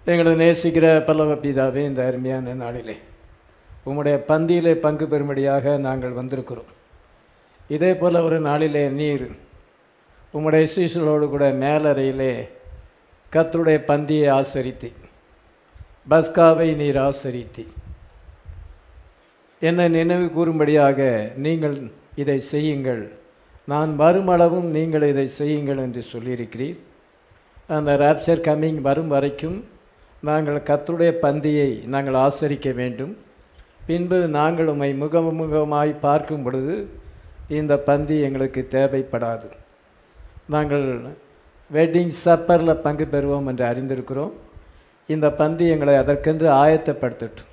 எங்களை நேசிக்கிற பல்லவ பிதாவே இந்த அருமையான நாளிலே உம்முடைய பந்தியிலே பங்கு பெறும்படியாக நாங்கள் வந்திருக்கிறோம் இதே போல் ஒரு நாளிலே நீர் உம்முடைய சீசலோடு கூட மேலறையிலே கத்தருடைய பந்தியை ஆசரித்தி பஸ்காவை நீர் ஆசரித்தி என்னை நினைவு கூறும்படியாக நீங்கள் இதை செய்யுங்கள் நான் வருமளவும் நீங்கள் இதை செய்யுங்கள் என்று சொல்லியிருக்கிறீர் அந்த ராப்சர் கம்மிங் வரும் வரைக்கும் நாங்கள் கத்தருடைய பந்தியை நாங்கள் ஆசரிக்க வேண்டும் பின்பு நாங்கள் உம்மை முகமுகமாய் பார்க்கும் பொழுது இந்த பந்தி எங்களுக்கு தேவைப்படாது நாங்கள் வெட்டிங் சப்பரில் பங்கு பெறுவோம் என்று அறிந்திருக்கிறோம் இந்த பந்தி எங்களை அதற்கென்று ஆயத்தப்படுத்தட்டும்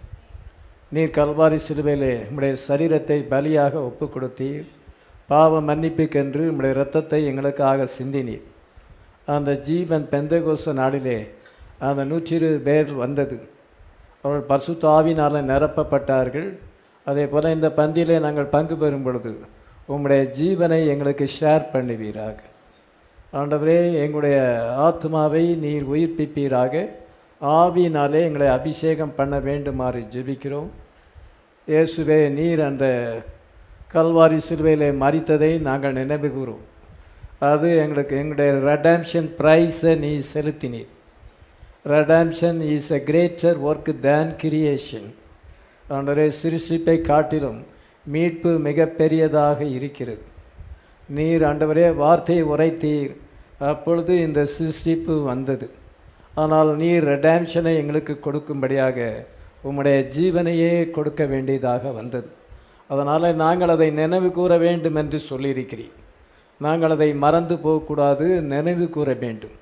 நீர் கல்வாரி சிலுவையிலே உம்முடைய சரீரத்தை பலியாக ஒப்பு கொடுத்தீர் பாவ மன்னிப்புக்கென்று உம்முடைய இரத்தத்தை எங்களுக்காக சிந்தினீர் அந்த ஜீவன் பெந்தகோச நாளிலே அந்த நூற்றி இருபது பேர் வந்தது அவர்கள் பரிசுத்த ஆவினால் நிரப்பப்பட்டார்கள் அதே போல் இந்த பந்தியிலே நாங்கள் பங்கு பெறும் பொழுது உம்முடைய ஜீவனை எங்களுக்கு ஷேர் பண்ணுவீராக ஆண்டவரே எங்களுடைய ஆத்மாவை நீர் உயிர்ப்பிப்பீராக ஆவியினாலே எங்களை அபிஷேகம் பண்ண வேண்டுமாறு ஜெபிக்கிறோம் இயேசுவே நீர் அந்த கல்வாரி சிலுவையிலே மறித்ததை நாங்கள் நினைவு கூறும் அது எங்களுக்கு எங்களுடைய ரெடாம்ஷன் ப்ரைஸை நீ செலுத்தினீர் redemption is a greater work than creation ஆண்டவரே சிறுசிப்பை காட்டிலும் மீட்பு மிக பெரியதாக இருக்கிறது நீர் ஆண்டவரே வார்த்தையை உரைத்தீர் அப்பொழுது இந்த சிருஷ்டிப்பு வந்தது ஆனால் நீர் ரெடாம்ஷனை எங்களுக்கு கொடுக்கும்படியாக உம்முடைய ஜீவனையே கொடுக்க வேண்டியதாக வந்தது அதனால் நாங்கள் அதை நினைவு கூற வேண்டும் என்று சொல்லியிருக்கிறீர் நாங்கள் அதை மறந்து போகக்கூடாது நினைவு கூற வேண்டும்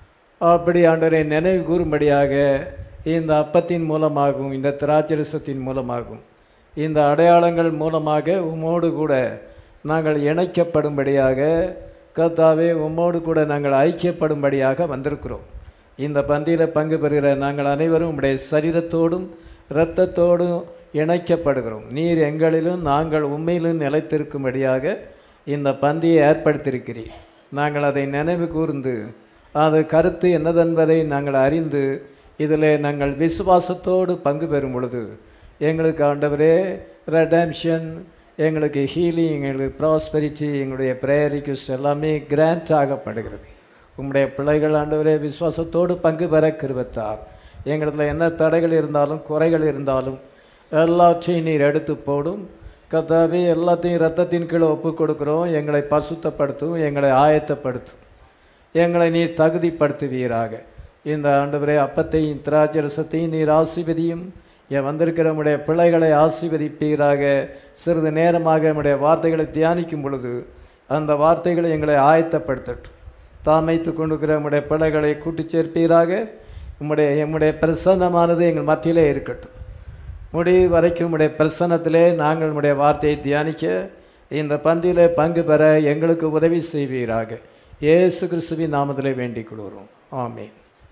அப்படி ஆண்டவரை நினைவு கூறும்படியாக இந்த அப்பத்தின் மூலமாகவும் இந்த திராட்சரசத்தின் மூலமாகவும் இந்த அடையாளங்கள் மூலமாக உம்மோடு கூட நாங்கள் இணைக்கப்படும்படியாக கர்த்தாவே உம்மோடு கூட நாங்கள் ஐக்கியப்படும்படியாக வந்திருக்கிறோம் இந்த பந்தியில் பங்கு பெறுகிற நாங்கள் அனைவரும் உம்முடைய சரீரத்தோடும் இரத்தத்தோடும் இணைக்கப்படுகிறோம் நீர் எங்களிலும் நாங்கள் உண்மையிலும் நிலைத்திருக்கும்படியாக இந்த பந்தியை ஏற்படுத்தியிருக்கிறீர் நாங்கள் அதை நினைவு கூர்ந்து அது கருத்து என்னதென்பதை நாங்கள் அறிந்து இதில் நாங்கள் விசுவாசத்தோடு பங்கு பெறும் பொழுது எங்களுக்கு ஆண்டவரே ரெடம்ஷன் எங்களுக்கு ஹீலிங் எங்களுக்கு ப்ராஸ்பெரிட்டி எங்களுடைய ப்ரேயர் ரிக்வஸ்ட் எல்லாமே கிராண்ட் ஆகப்படுகிறது உங்களுடைய பிள்ளைகள் ஆண்டவரே விசுவாசத்தோடு பங்கு பெற கிருபத்தார் எங்களிடத்தில் என்ன தடைகள் இருந்தாலும் குறைகள் இருந்தாலும் எல்லாற்றையும் நீர் எடுத்து போடும் கத்தாவே எல்லாத்தையும் ரத்தத்தின் கீழே ஒப்பு கொடுக்குறோம் எங்களை பசுத்தப்படுத்தும் எங்களை ஆயத்தப்படுத்தும் எங்களை நீர் தகுதிப்படுத்துவீராக இந்த ஆண்டவரே அப்பத்தையும் திராட்சரசத்தையும் நீர் ஆசிர்வதியும் என் வந்திருக்கிற நம்முடைய பிள்ளைகளை ஆசீர்வதிப்பீராக சிறிது நேரமாக நம்முடைய வார்த்தைகளை தியானிக்கும் பொழுது அந்த வார்த்தைகளை எங்களை ஆயத்தப்படுத்தட்டும் தாமைத்து கொண்டிருக்கிற நம்முடைய பிள்ளைகளை கூட்டி சேர்ப்பீராக உம்முடைய எம்முடைய பிரசன்னமானது எங்கள் மத்தியிலே இருக்கட்டும் முடிவு வரைக்கும் உம்முடைய பிரசன்னத்திலே நாங்கள் உம்முடைய வார்த்தையை தியானிக்க இந்த பந்தியிலே பங்கு பெற எங்களுக்கு உதவி செய்வீராக இயேசு கிறிஸ்துவின் நாமத்திலே வேண்டிக் கொள்கிறோம் ஆமென்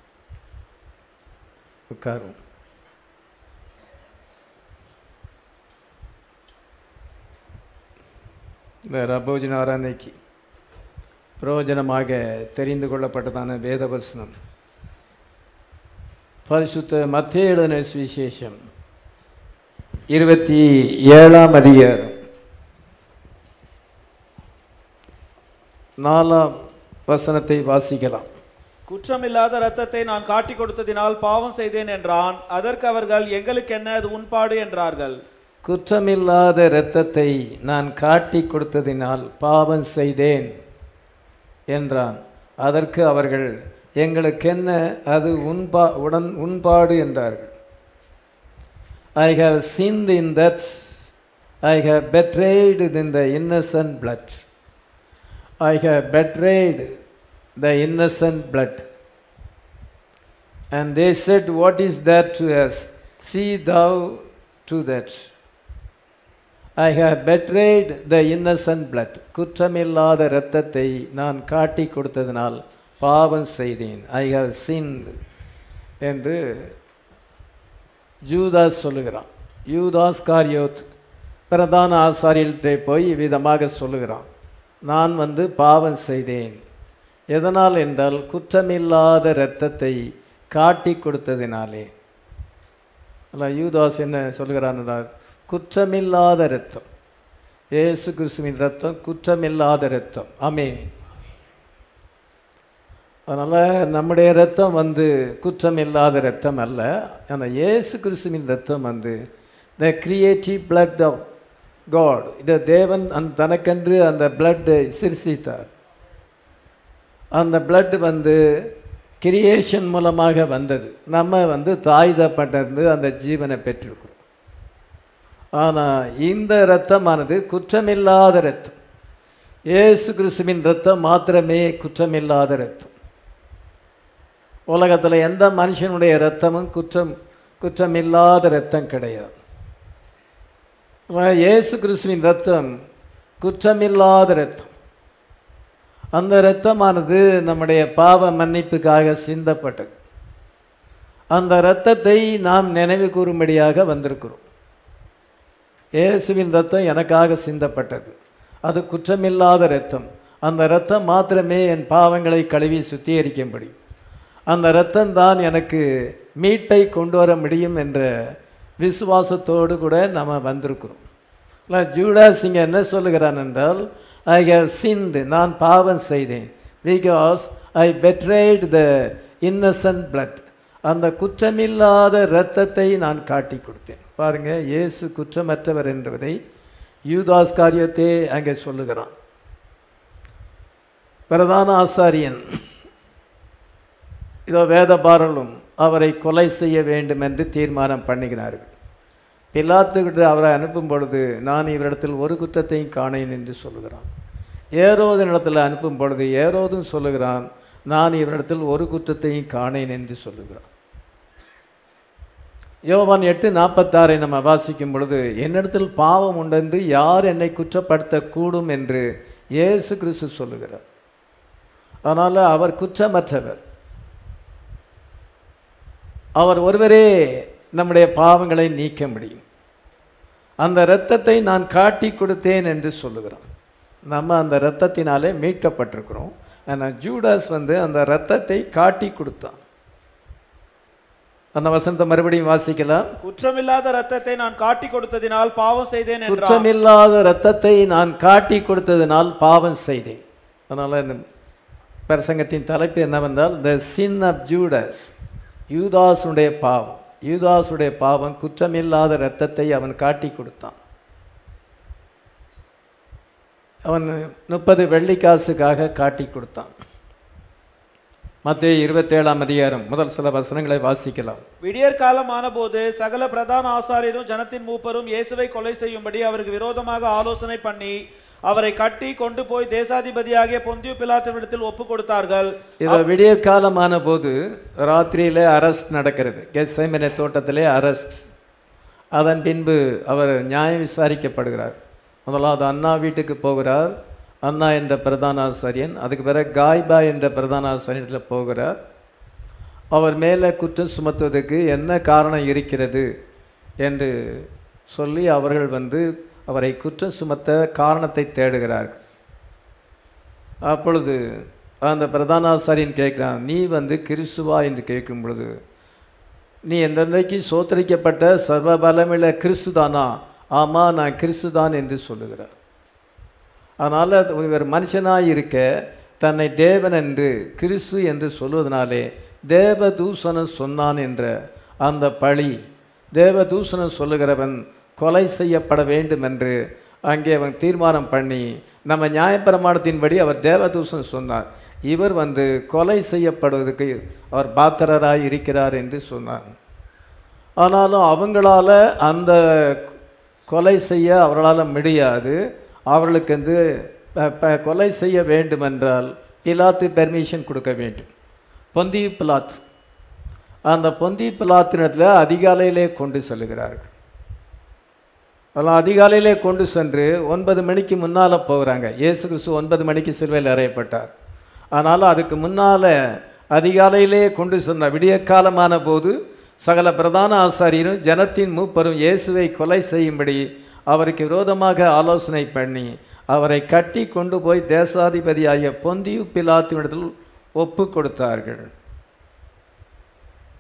உட்காரும் இந்த ரபோஜன ஆராதனைக்கு பிரயோஜனமாக தெரிந்து கொள்ளப்பட்டதான வேதவசனம் பரிசுத்த மத்திய எழுதின சுவிசேஷம் இருபத்தி ஏழாம் அதிகாரம் நாலாம் வசனத்தை வாசிக்கலாம் குற்றமில்லாத இரத்தத்தை நான் காட்டிக் கொடுத்ததினால் பாவம் செய்தேன் என்றான் அதற்கு அவர்கள் எங்களுக்கு என்ன அது உண்பாடு என்றார்கள் குற்றமில்லாத இரத்தத்தை நான் காட்டி கொடுத்ததினால் பாவம் செய்தேன் என்றான் அதற்கு அவர்கள் எங்களுக்கென்ன அது உண்பா உடன் உண்பாடு என்றார்கள் I have sinned in that I have betrayed in the innocent blood I have betrayed the innocent blood and they said what is that to us see thou to that I have betrayed the innocent blood குற்றமில்லாத இரத்தத்தை நான் காட்டி கொடுத்ததினால் பாவம் செய்தேன் ஐ have sinned என்று யூதாஸ் சொல்லுகிறான் யூதாஸ் காரியோத் பிரதான ஆசாரியத்தை போய் விதமாக சொல்லுகிறான் நான் வந்து பாவம் செய்தேன் எதனால் என்றால் குற்றமில்லாத இரத்தத்தை காட்டி கொடுத்ததினாலே அல்ல யூதாஸ் என்ன சொல்கிறான் என்றால், குற்றமில்லாத இரத்தம் இயேசு கிறிஸ்துவின் ரத்தம் குற்றமில்லாத இரத்தம் ஆமே அதனால் நம்முடைய ரத்தம் வந்து குற்றமில்லாத ரத்தம் அல்ல ஆனால் இயேசு கிறிஸ்துவின் ரத்தம் வந்து the creative blood of God இதை தேவன் அந்த தனக்கென்று அந்த பிளட்டை சிருஷ்டித்தார் அந்த பிளட் வந்து கிரியேஷன் மூலமாக வந்தது நம்ம வந்து தாய் தப்பட்டிருந்து அந்த ஜீவனை பெற்றிருக்கிறோம் ஆனால் இந்த இரத்தமானது குற்றமில்லாத இரத்தம் இயேசு கிறிஸ்துவின் இரத்தம் மாத்திரமே குற்றமில்லாத இரத்தம் உலகத்தில் எந்த மனுஷனுடைய இரத்தமும் குற்றம் குற்றமில்லாத இரத்தம் கிடையாது ஆனால் இயேசு கிறிஸ்துவின் இரத்தம் குற்றமில்லாத இரத்தம் அந்த இரத்தமானது நம்முடைய பாவ மன்னிப்புக்காக சிந்தப்பட்டது அந்த இரத்தத்தை நாம் நினைவு கூறும்படியாக வந்திருக்கிறோம் இயேசுவின் ரத்தம் எனக்காக சிந்தப்பட்டது அது குற்றமில்லாத இரத்தம் அந்த இரத்தம் மாத்திரமே என் பாவங்களை கழுவி சுத்திகரிக்கும்படி அந்த இரத்தம் தான் எனக்கு மீட்டை கொண்டு வர முடியும் என்ற விசுவாசத்தோடு கூட நம்ம வந்திருக்கிறோம் இல்லை ஜூடாஸ் இங்கே என்ன சொல்லுகிறான் என்றால் ஐ ஹவ் சின்டு நான் பாவம் செய்தேன் because I betrayed the innocent blood அந்த குற்றமில்லாத இரத்தத்தை நான் காட்டி கொடுத்தேன் பாருங்க இயேசு குற்றமற்றவர் என்பதை யூதாஸ் காரியத்தை அங்கே சொல்லுகிறான் பிரதான ஆசாரியன் இதோ வேதபாரலும் அவரை கொலை செய்ய வேண்டும் என்று தீர்மானம் பண்ணுகிறார்கள் பிலாத்துக்கிட்ட அவரை அனுப்பும் பொழுது நான் இவரிடத்தில் ஒரு குற்றத்தையும் காணேன் என்று சொல்லுகிறான் ஏரோதின் இடத்துல அனுப்பும் பொழுது ஏரோதும் சொல்லுகிறான் நான் இவரிடத்தில் ஒரு குற்றத்தையும் காணேன் என்று சொல்லுகிறான் யோவான் எட்டு நாற்பத்தாறை நம்ம வாசிக்கும் பொழுது என்னிடத்தில் பாவம் உண்டென்று யார் என்னை குற்றப்படுத்தக்கூடும் என்று இயேசு கிறிஸ்து சொல்லுகிறார் அதனால் அவர் குற்றமற்றவர் அவர் ஒருவரே நம்முடைய பாவங்களை நீக்க முடியும் அந்த இரத்தத்தை நான் காட்டி கொடுத்தேன் என்று சொல்லுகிறோம் நம்ம அந்த இரத்தத்தினாலே மீட்கப்பட்டிருக்கிறோம் ஆனால் ஜூடாஸ் வந்து அந்த இரத்தத்தை காட்டி கொடுத்தான் அந்த வசனத்தை மறுபடியும் வாசிக்கலாம் குற்றமில்லாத ரத்தத்தை நான் காட்டி கொடுத்ததினால் பாவம் செய்தேன் என்றான் குற்றமில்லாத இரத்தத்தை நான் காட்டி கொடுத்ததினால் பாவம் செய்தேன் அதனால் இந்த பிரசங்கத்தின் தலைப்பு என்னவென்றால் த சின் ஆஃப் ஜூடஸ் யூதாசுடைய பாவம் யூதாசுடைய பாவம் குற்றமில்லாத இரத்தத்தை அவன் காட்டி கொடுத்தான் அவன் முப்பது வெள்ளிக்காசுக்காக காட்டி கொடுத்தான் மத்திய இருபத்தேழாம் அதிகாரம் முதல் சில வசனங்களை வாசிக்கலாம் விடியற் காலம் ஆனபோது சகல பிரதான ஆசாரியரும் ஜனத்தின் மூப்பரும் இயேசுவை கொலை செய்யும்படி அவருக்கு விரோதமாக ஆலோசனை பண்ணி அவரை கட்டி கொண்டு போய் தேசாதிபதியாகிய பொந்தியு பிலாத்தினிடத்தில் ஒப்பு கொடுத்தார்கள் இதை விடியற் காலமான போது ராத்திரியிலே அரெஸ்ட் நடக்கிறது கெசைமனை தோட்டத்திலே அரெஸ்ட் அதன் பின்பு அவர் நியாயம் விசாரிக்கப்படுகிறார் முதலாவது அண்ணா வீட்டுக்கு போகிறார் அண்ணா என்ற பிரதான ஆசாரியன் அதுக்கு பிறகு காய்பா என்ற பிரதான ஆசாரியத்தில் போகிறார் அவர் மேலே குற்றம் சுமத்துவதற்கு என்ன காரணம் இருக்கிறது என்று சொல்லி அவர்கள் வந்து அவரை குற்றம் சுமத்த காரணத்தை தேடுகிறார்கள் அப்பொழுது அந்த பிரதானாசாரியன் கேட்குறான் நீ வந்து கிறிஸ்துவா என்று கேட்கும் பொழுது நீ என்றைக்கு சோத்தரிக்கப்பட்ட சர்வ பலமில்ல கிறிஸ்து தானா ஆமாம் நான் கிறிஸ்து தான் என்று சொல்லுகிறார் அதனால் இவர் மனுஷனாய் இருக்க தன்னை தேவன் என்று கிறிஸ்து என்று சொல்வதனாலே தேவ தூஷணம் சொன்னான் என்ற அந்த பழி தேவ தூஷணம் சொல்லுகிறவன் கொலை செய்யப்பட வேண்டும் என்று அங்கே அவன் தீர்மானம் பண்ணி நம்ம நியாயப்பிரமாணத்தின்படி அவர் தேவதூஷன் சொன்னார் இவர் வந்து கொலை செய்யப்படுவதற்கு அவர் பாத்திரராய் இருக்கிறார் என்று சொன்னார் ஆனாலும் அவங்களால அந்த கொலை செய்ய அவர்களால் முடியாது அவர்களுக்கு வந்து ப- ப- கொலை செய்ய வேண்டுமென்றால் பிலாத்து பெர்மிஷன் கொடுக்க வேண்டும் பொந்தி பிலாத் அந்த பொந்தி பிலாத்தினத்தில் அதிகாலையிலே கொண்டு செல்கிறார்கள் அதெல்லாம் அதிகாலையிலே கொண்டு சென்று ஒன்பது மணிக்கு முன்னால் போகிறாங்க இயேசு கிறிஸ்து ஒன்பது மணிக்கு சிலுவையில் அறையப்பட்டார் ஆனால் அதுக்கு முன்னால் அதிகாலையிலே கொண்டு சொன்ன விடியற்காலமான போது சகல பிரதான ஆசாரியரும் ஜனத்தின் மூப்பரும் இயேசுவை கொலை செய்யும்படி அவருக்கு விரோதமாக ஆலோசனை பண்ணி அவரை கட்டி கொண்டு போய் தேசாதிபதியாகிய பொந்தியு பிலாத்தினிடத்தில் ஒப்பு கொடுத்தார்கள்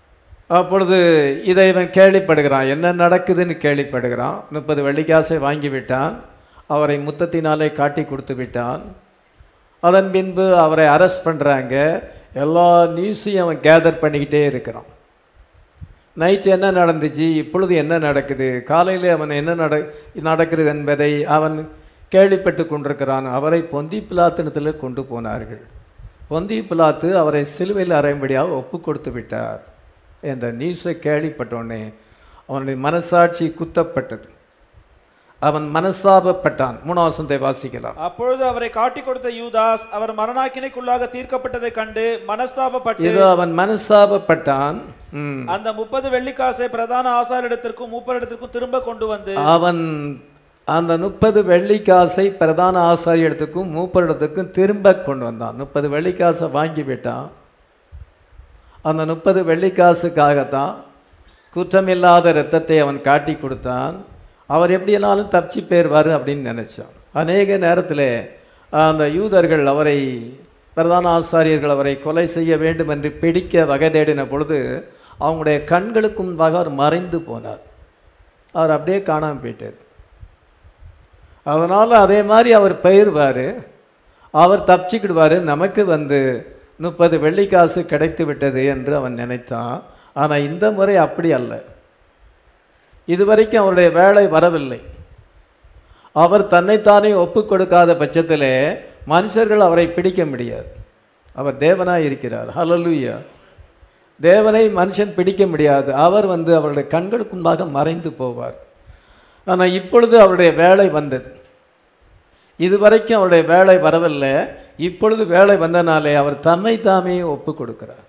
அப்பொழுது இதை இவன் கேள்விப்படுகிறான் என்ன நடக்குதுன்னு கேள்விப்படுகிறான் முப்பது வெள்ளிக்காசை வாங்கி விட்டான் அவரை முத்தத்தினாலே காட்டி கொடுத்து விட்டான் அதன் பின்பு அவரை அரெஸ்ட் பண்ணுறாங்க எல்லா நியூஸையும் அவன் கேதர் பண்ணிக்கிட்டே இருக்கிறான் நைட் என்ன நடந்துச்சு இப்பொழுது என்ன நடக்குது காலையில் அவன் என்ன நட நடக்கிறது என்பதை அவன் கேள்விப்பட்டு கொண்டிருக்கிறான் அவரை பொந்தி பிலாத்தினத்தில் கொண்டு போனார்கள் பொந்தி பிலாத்து அவரை சிலுவையில் அறையும்படியாக ஒப்பு கொடுத்து விட்டார் என்ற நியூஸை கேள்விப்பட்டோடனே அவனுடைய மனசாட்சி குத்தப்பட்டது அவன் மனசாபப்பட்டான் மூணாவசத்தை வாசிக்கலாம் அப்பொழுது அவரை காட்டிக் கொடுத்த யூதாஸ் அவர் மரணாக்கினைக்குள்ளாக தீர்க்கப்பட்டதை கண்டு மனஸ்தாபப்பட்டு ஏதோ அவன் மனசாபப்பட்டான் ம். அந்த முப்பது வெள்ளிக்காசை பிரதான ஆசாரிடத்திற்கும் மூப்பரிடத்திற்கும் திரும்ப கொண்டு வந்து அவன் அந்த முப்பது வெள்ளிக்காசை பிரதான ஆசாரியத்துக்கும் மூப்பரிடத்துக்கும் திரும்ப கொண்டு வந்தான் முப்பது வெள்ளிக்காசை வாங்கி விட்டான் அந்த முப்பது வெள்ளிக்காசுக்காகத்தான் குற்றமில்லாத இரத்தத்தை அவன் காட்டி கொடுத்தான் அவர் எப்படினாலும் தப்பிச்சு போயிடுவார் அப்படின்னு நினைச்சான் அநேக நேரத்தில் அந்த யூதர்கள் அவரை பிரதான ஆசாரியர்கள் அவரை கொலை செய்ய வேண்டும் என்று பிடிக்க வகை தேடின பொழுது அவங்களுடைய கண்களுக்கு முன்பாக அவர் மறைந்து போனார் அவர் அப்படியே காணாமல் போயிட்டார் அதனால் அதே மாதிரி அவர் பயிர்வார் அவர் தப்பிச்சுக்கிடுவார் நமக்கு வந்து முப்பது வெள்ளிக்காசு கிடைத்து விட்டது என்று அவன் நினைத்தான் ஆனால் இந்த முறை அப்படி அல்ல இதுவரைக்கும் அவருடைய வேலை வரவில்லை அவர் தன்னைத்தானே ஒப்பு கொடுக்காத பட்சத்திலே மனுஷர்கள் அவரை பிடிக்க முடியாது அவர் தேவனாய் இருக்கிறார் ஹalleluya தேவனை மனுஷன் பிடிக்க முடியாது அவர் வந்து அவருடைய கண்களுக்கு முன்பாக மறைந்து போவார் ஆனால் இப்பொழுது அவருடைய வேலை வந்தது இதுவரைக்கும் அவருடைய வேலை வரவில்லை இப்பொழுது வேலை வந்தனாலே அவர் தம்மை தாமே ஒப்பு கொடுக்கிறார்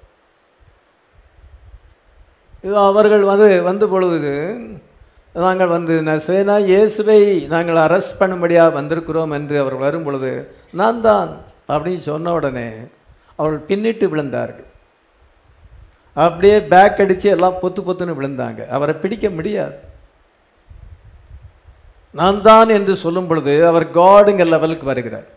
இது அவர்கள் வந்து வந்த பொழுது நாங்கள் வந்து நசேனா இயேசுவை நாங்கள் அரெஸ்ட் பண்ணும்படியாக வந்திருக்கிறோம் என்று அவர் வரும் பொழுது நான் தான் அப்படின்னு சொன்ன உடனே அவர்கள் பின்னிட்டு விழுந்தார்கள் அப்படியே பேக் அடித்து எல்லாம் பொத்து பொத்துன்னு விழுந்தாங்க அவரை பிடிக்க முடியாது நான் தான் என்று சொல்லும் பொழுது அவர் காடுங்க லெவலுக்கு வருகிறார்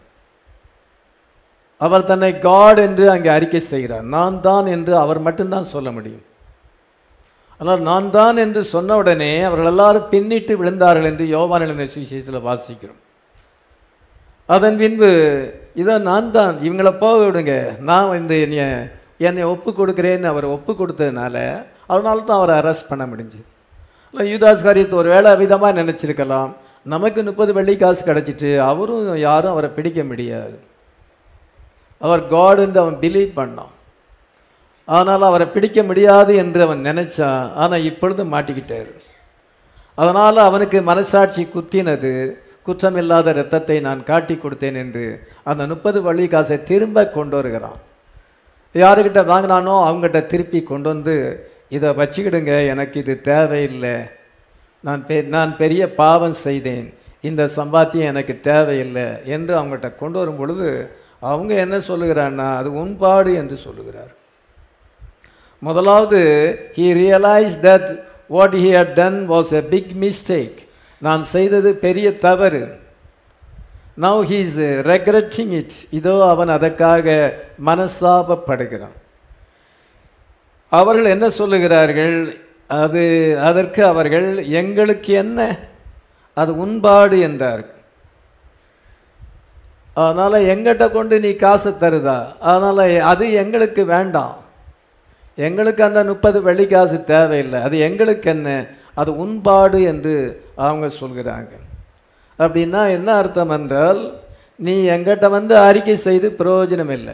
அவர் தன்னை காட் என்று அங்கே அறிக்கை செய்கிறார் நான் தான் என்று அவர் மட்டும்தான் சொல்ல முடியும் ஆனால் நான் தான் என்று சொன்ன உடனே அவர்கள் எல்லாரும் பின்னிட்டு விழுந்தார்கள் என்று யோவான் எழுதின சுவிசேஷத்தில் வாசிக்கிறோம் அதன் பின்பு இதை நான் தான் இவங்களை போக விடுங்க நான் வந்து என்னை என்னை ஒப்பு கொடுக்குறேன்னு அவர் ஒப்பு கொடுத்ததுனால அதனால தான் அவரை அரெஸ்ட் பண்ண முடிஞ்சுது இல்லை யூதாஸ் காரியத்தை ஒரு வேளை விதமாக நினச்சிருக்கலாம் நமக்கு முப்பது வெள்ளி காசு கிடச்சிட்டு அவரும் யாரும் அவரை பிடிக்க முடியாது அவர் காடுன்னு அவன் பிலீவ் பண்ணான் ஆனால் அவரை பிடிக்க முடியாது என்று அவன் நினைச்சான் ஆனால் இப்பொழுது மாட்டிக்கிட்டார் அதனால் அவனுக்கு மனசாட்சி குத்தினது குற்றமில்லாத இரத்தத்தை நான் காட்டி கொடுத்தேன் என்று அந்த முப்பது வள்ளி காசை திரும்ப கொண்டு வருகிறான் யாருக்கிட்ட வாங்கினானோ அவங்ககிட்ட திருப்பி கொண்டு வந்து இதை வச்சுக்கிடுங்க எனக்கு இது தேவையில்லை நான் பெ நான் பெரிய பாவம் செய்தேன் இந்த சம்பாத்தியம் எனக்கு தேவையில்லை என்று அவங்ககிட்ட கொண்டு வரும் பொழுது அவங்க என்ன சொல்லுகிறான்னா அது உண்பாடு என்று சொல்லுகிறார் முதலாவது he realise that what he had done was a big mistake நான் செய்தது பெரிய தவறு now he is regretting it இதோ அவன் அதற்காக மனஸ்தாபப்படுகிறான் அவர்கள் என்ன சொல்லுகிறார்கள் அது அதற்கு அவர்கள் எங்களுக்கு என்ன அது உண்பாடு என்றார்கள் அதனால் எங்கிட்ட கொண்டு நீ காசை தருதா அதனால் அது எங்களுக்கு வேண்டாம் எங்களுக்கு அந்த முப்பது வெள்ளி காசு தேவையில்லை அது எங்களுக்கு என்ன அது உண்பாடு என்று அவங்க சொல்கிறாங்க அப்படின்னா என்ன அர்த்தம் என்றால் நீ எங்கிட்ட வந்து அறிக்கை செய்து பிரயோஜனம் இல்லை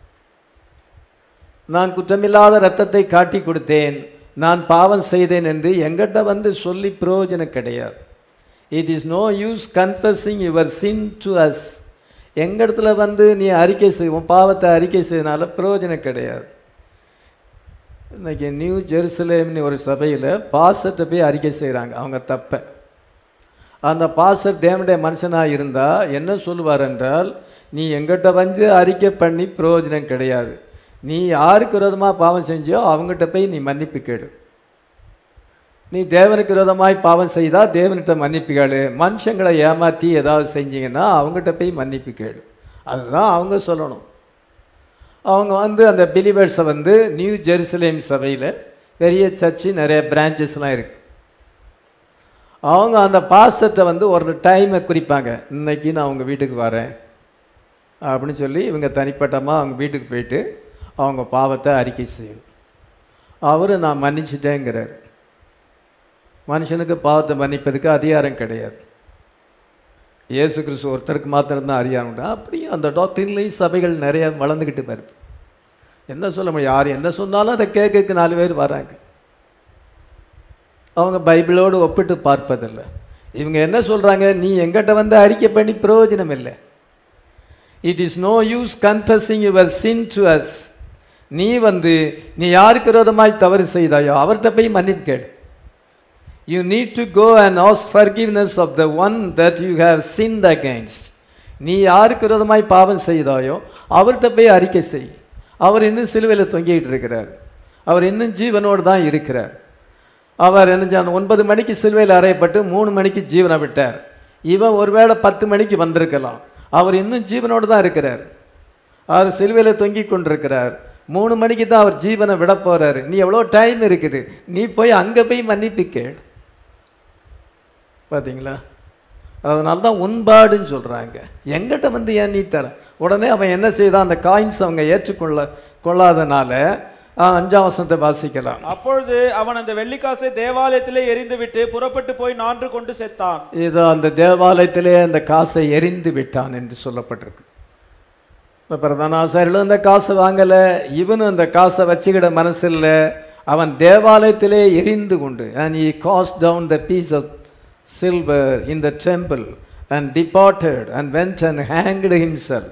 நான் குற்றமில்லாத இரத்தத்தை காட்டி கொடுத்தேன் நான் பாவம் செய்தேன் என்று எங்கிட்ட வந்து சொல்லி பிரயோஜனம் கிடையாது it is no use confessing your sin to us எங்கிடத்துல வந்து நீ அறிக்கை செய் உன் பாவத்தை அறிக்கை செய்யனால பிரயோஜனம் கிடையாது இன்னைக்கு நியூ ஜெருசலேம்னு ஒரு சபையில் பாசத்தை போய் அறிக்கை செய்கிறாங்க அவங்க தப்பை அந்த பாசர் தேவனுடைய மனுஷனாக இருந்தால் என்ன சொல்லுவார் என்றால் நீ எங்கிட்ட வந்து அறிக்கை பண்ணி பிரயோஜனம் கிடையாது நீ யாருக்கு விரோதமாக பாவம் செஞ்சியோ அவங்ககிட்ட போய் நீ மன்னிப்பு கேடு நீ தேவனுக்கு விரோதமாய் பாவம் செய்தால் தேவன்கிட்ட மன்னிப்பு கேளு மனுஷங்களை ஏமாற்றி ஏதாவது செஞ்சீங்கன்னா அவங்ககிட்ட போய் மன்னிப்பு கேளு அதுதான் அவங்க சொல்லணும் அவங்க வந்து அந்த பிலிவர்ஸை வந்து நியூ ஜெருசலேம் சபையில் பெரிய சர்ச்சு நிறைய பிரான்ச்சஸ்லாம் இருக்குது அவங்க அந்த பாஸ்டர்கிட்ட வந்து ஒரு டைமை குறிப்பாங்க இன்னைக்கு நான் அவங்க வீட்டுக்கு வரேன் அப்படின்னு சொல்லி இவங்க தனிப்பட்டமாக அவங்க வீட்டுக்கு போயிட்டு அவங்க பாவத்தை அறிக்கை செய்யணும் அவர் நான் மன்னிச்சிட்டேங்கிறார் மனுஷனுக்கு பாவத்தை மன்னிப்பதுக்கு அதிகாரம் கிடையாது இயேசு கிறிஸ்து ஒருத்தருக்கு மாத்திரம்தான் அதிகாரம் உண்டு அப்படியும் அந்த டாக்டர்லேயும் சபைகள் நிறைய வளர்ந்துக்கிட்டு வருது என்ன சொல்ல முடியும் யார் என்ன சொன்னாலும் அதை கேட்கறதுக்கு நாலு பேர் வராங்க அவங்க பைபிளோடு ஒப்பிட்டு பார்ப்பதில்லை இவங்க என்ன சொல்கிறாங்க நீ எங்கிட்ட வந்து அறிக்கை பண்ணி பிரயோஜனம் இல்லை it is no use confessing your sin to us நீ வந்து நீ யாருக்கு விரோதமாய் தவறு செய்தாயோ அவர்கிட்ட போய் மன்னிப்பு கேடு you need to go and ask forgiveness of the one that you have sinned against நீ யாருக்கு விரோதமாய் பாவம் செய்தாயோ அவர்கிட்ட போய் அறிக்கை செய் அவர் இன்னும் சிலுவையில் தொங்கிட்டு இருக்கிறார் அவர் இன்னும் ஜீவனோடு தான் இருக்கிறார் அவர் என்ன செய்ய- ஒன்பது மணிக்கு சிலுவையில் அறையப்பட்டு மூணு மணிக்கு ஜீவனை விட்டார் இவன் ஒருவேளை பத்து மணிக்கு வந்திருக்கலாம் அவர் இன்னும் ஜீவனோடு தான் இருக்கிறார் அவர் சிலுவையில் தொங்கி கொண்டிருக்கிறார் மூணு மணிக்கு தான் அவர் ஜீவனை விட போறாரு நீ எவ்வளோ டைம் இருக்குது நீ போய் அங்கே போய் மன்னிப்பு கேள் பார்த்தீங்களா அதனால தான் உண்பாடுன்னு சொல்கிறாங்க எங்கிட்ட வந்து ஏன் நீ தர உடனே அவன் என்ன செய்தான் அந்த காயின்ஸ் அவங்க ஏற்றுக்கொள்ள கொள்ளாதனால ஆ, அஞ்சாம் வசனத்தை வாசிக்கலாம் அப்பொழுது அவன் அந்த வெள்ளிக்காசை தேவாலயத்திலே எரிந்துவிட்டு புறப்பட்டு போய் நான்று கொண்டு செத்தான் இதோ அந்த தேவாலயத்திலே அந்த காசை எரிந்து விட்டான் என்று சொல்லப்பட்டிருக்கு இப்போ பிரதான ஆசாரிகளும் அந்த காசை வாங்கலை இவனும் அந்த காசை வச்சுக்கிட மனசு இல்லை அவன் தேவாலயத்திலே எரிந்து கொண்டு and he cast down the piece of silver in the temple and departed and went and hanged himself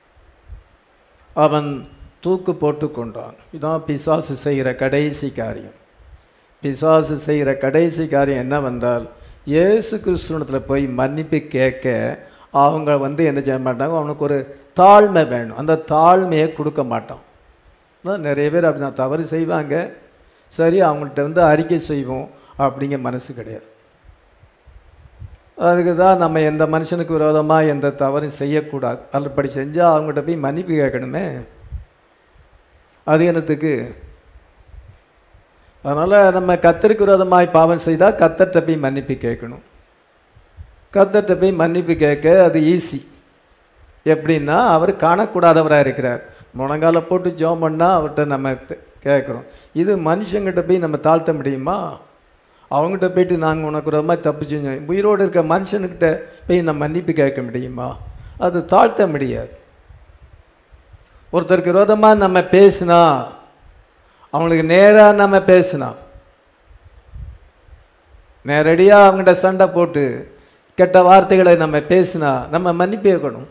அவன் தூக்கு போட்டு கொண்டான் இதான் பிசாசு செய்கிற கடைசி காரியம் பிசாசு செய்கிற கடைசி காரியம் என்னவென்றால் இயேசு கிறிஸ்துவனத்தில் போய் மன்னிப்பு கேட்க அவங்க வந்து என்ன செய்ய மாட்டாங்க அவனுக்கு ஒரு தாழ்மை வேணும் அந்த தாழ்மையை கொடுக்க மாட்டான் அதான் நிறைய பேர் அப்படி தான் தவறு செய்வாங்க சரி அவங்கள்ட்ட வந்து அறிக்கை செய்வோம் அப்படிங்கிற மனசு கிடையாது அதுக்கு தான் நம்ம எந்த மனுஷனுக்கு விரோதமாக எந்த தவறும் செய்யக்கூடாது அப்படி செஞ்சால் அவங்ககிட்ட போய் மன்னிப்பு கேட்கணுமே அது என்னத்துக்கு அதனால் நம்ம கத்தருக்கு விரோதமாய் பாவம் செய்தால் கத்தர்கிட்ட போய் மன்னிப்பு கேட்கணும் கத்தர்கிட்ட போய் மன்னிப்பு கேட்க அது ஈஸி எப்படின்னா அவர் காணக்கூடாதவராக இருக்கிறார் முழங்கால போட்டு ஜோம் பண்ணால் அவர்கிட்ட நம்ம த- கேட்குறோம் இது மனுஷங்கிட்ட போய் நம்ம தாழ்த்த முடியுமா அவங்ககிட்ட போயிட்டு நாங்கள் உனக்கு விரோதமாக தப்பு செஞ்சோம் உயிரோடு இருக்க மனுஷனுக்கிட்ட போய் நம்ம மன்னிப்பு கேட்க முடியுமா அது தாழ்த்த முடியாது ஒருத்தருக்கு விரோதமாக நம்ம பேசினா அவங்களுக்கு நேராக நம்ம பேசினா நேரடியாக அவங்ககிட்ட சண்டை போட்டு கெட்ட வார்த்தைகளை நம்ம பேசினா நம்ம மன்னிப்பு கேட்கணும்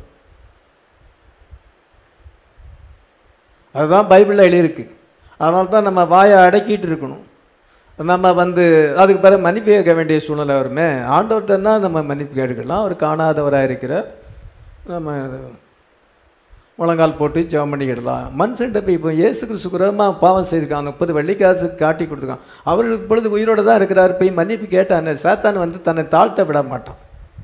அதுதான் பைபிளில் எழுதியிருக்கு அதனால தான் நம்ம வாயை அடக்கிட்டு இருக்கணும் நம்ம வந்து அதுக்கு பிறகு மன்னிப்பு கேட்க வேண்டிய சூழ்நிலை வருமே ஆண்டவர்கிட்டன்னா நம்ம மன்னிப்பு கேட்கலாம் அவர் காணாதவராக இருக்கிறார் நம்ம முழங்கால் போட்டு ஜெபம் பண்ணிக்கிடலாம் மனுஷன்ட்ட போய் இப்போ இயேசு கிறிஸ்து குரமாக பாவம் செய்திருக்கான் முப்பது வெள்ளிக்காசு காட்டி கொடுத்துருக்கான் அவர் இப்பொழுது உயிரோடு தான் இருக்கிறார் போய் மன்னிப்பு கேட்டானே சாத்தான் வந்து தன்னை தாழ்த்த விட மாட்டான்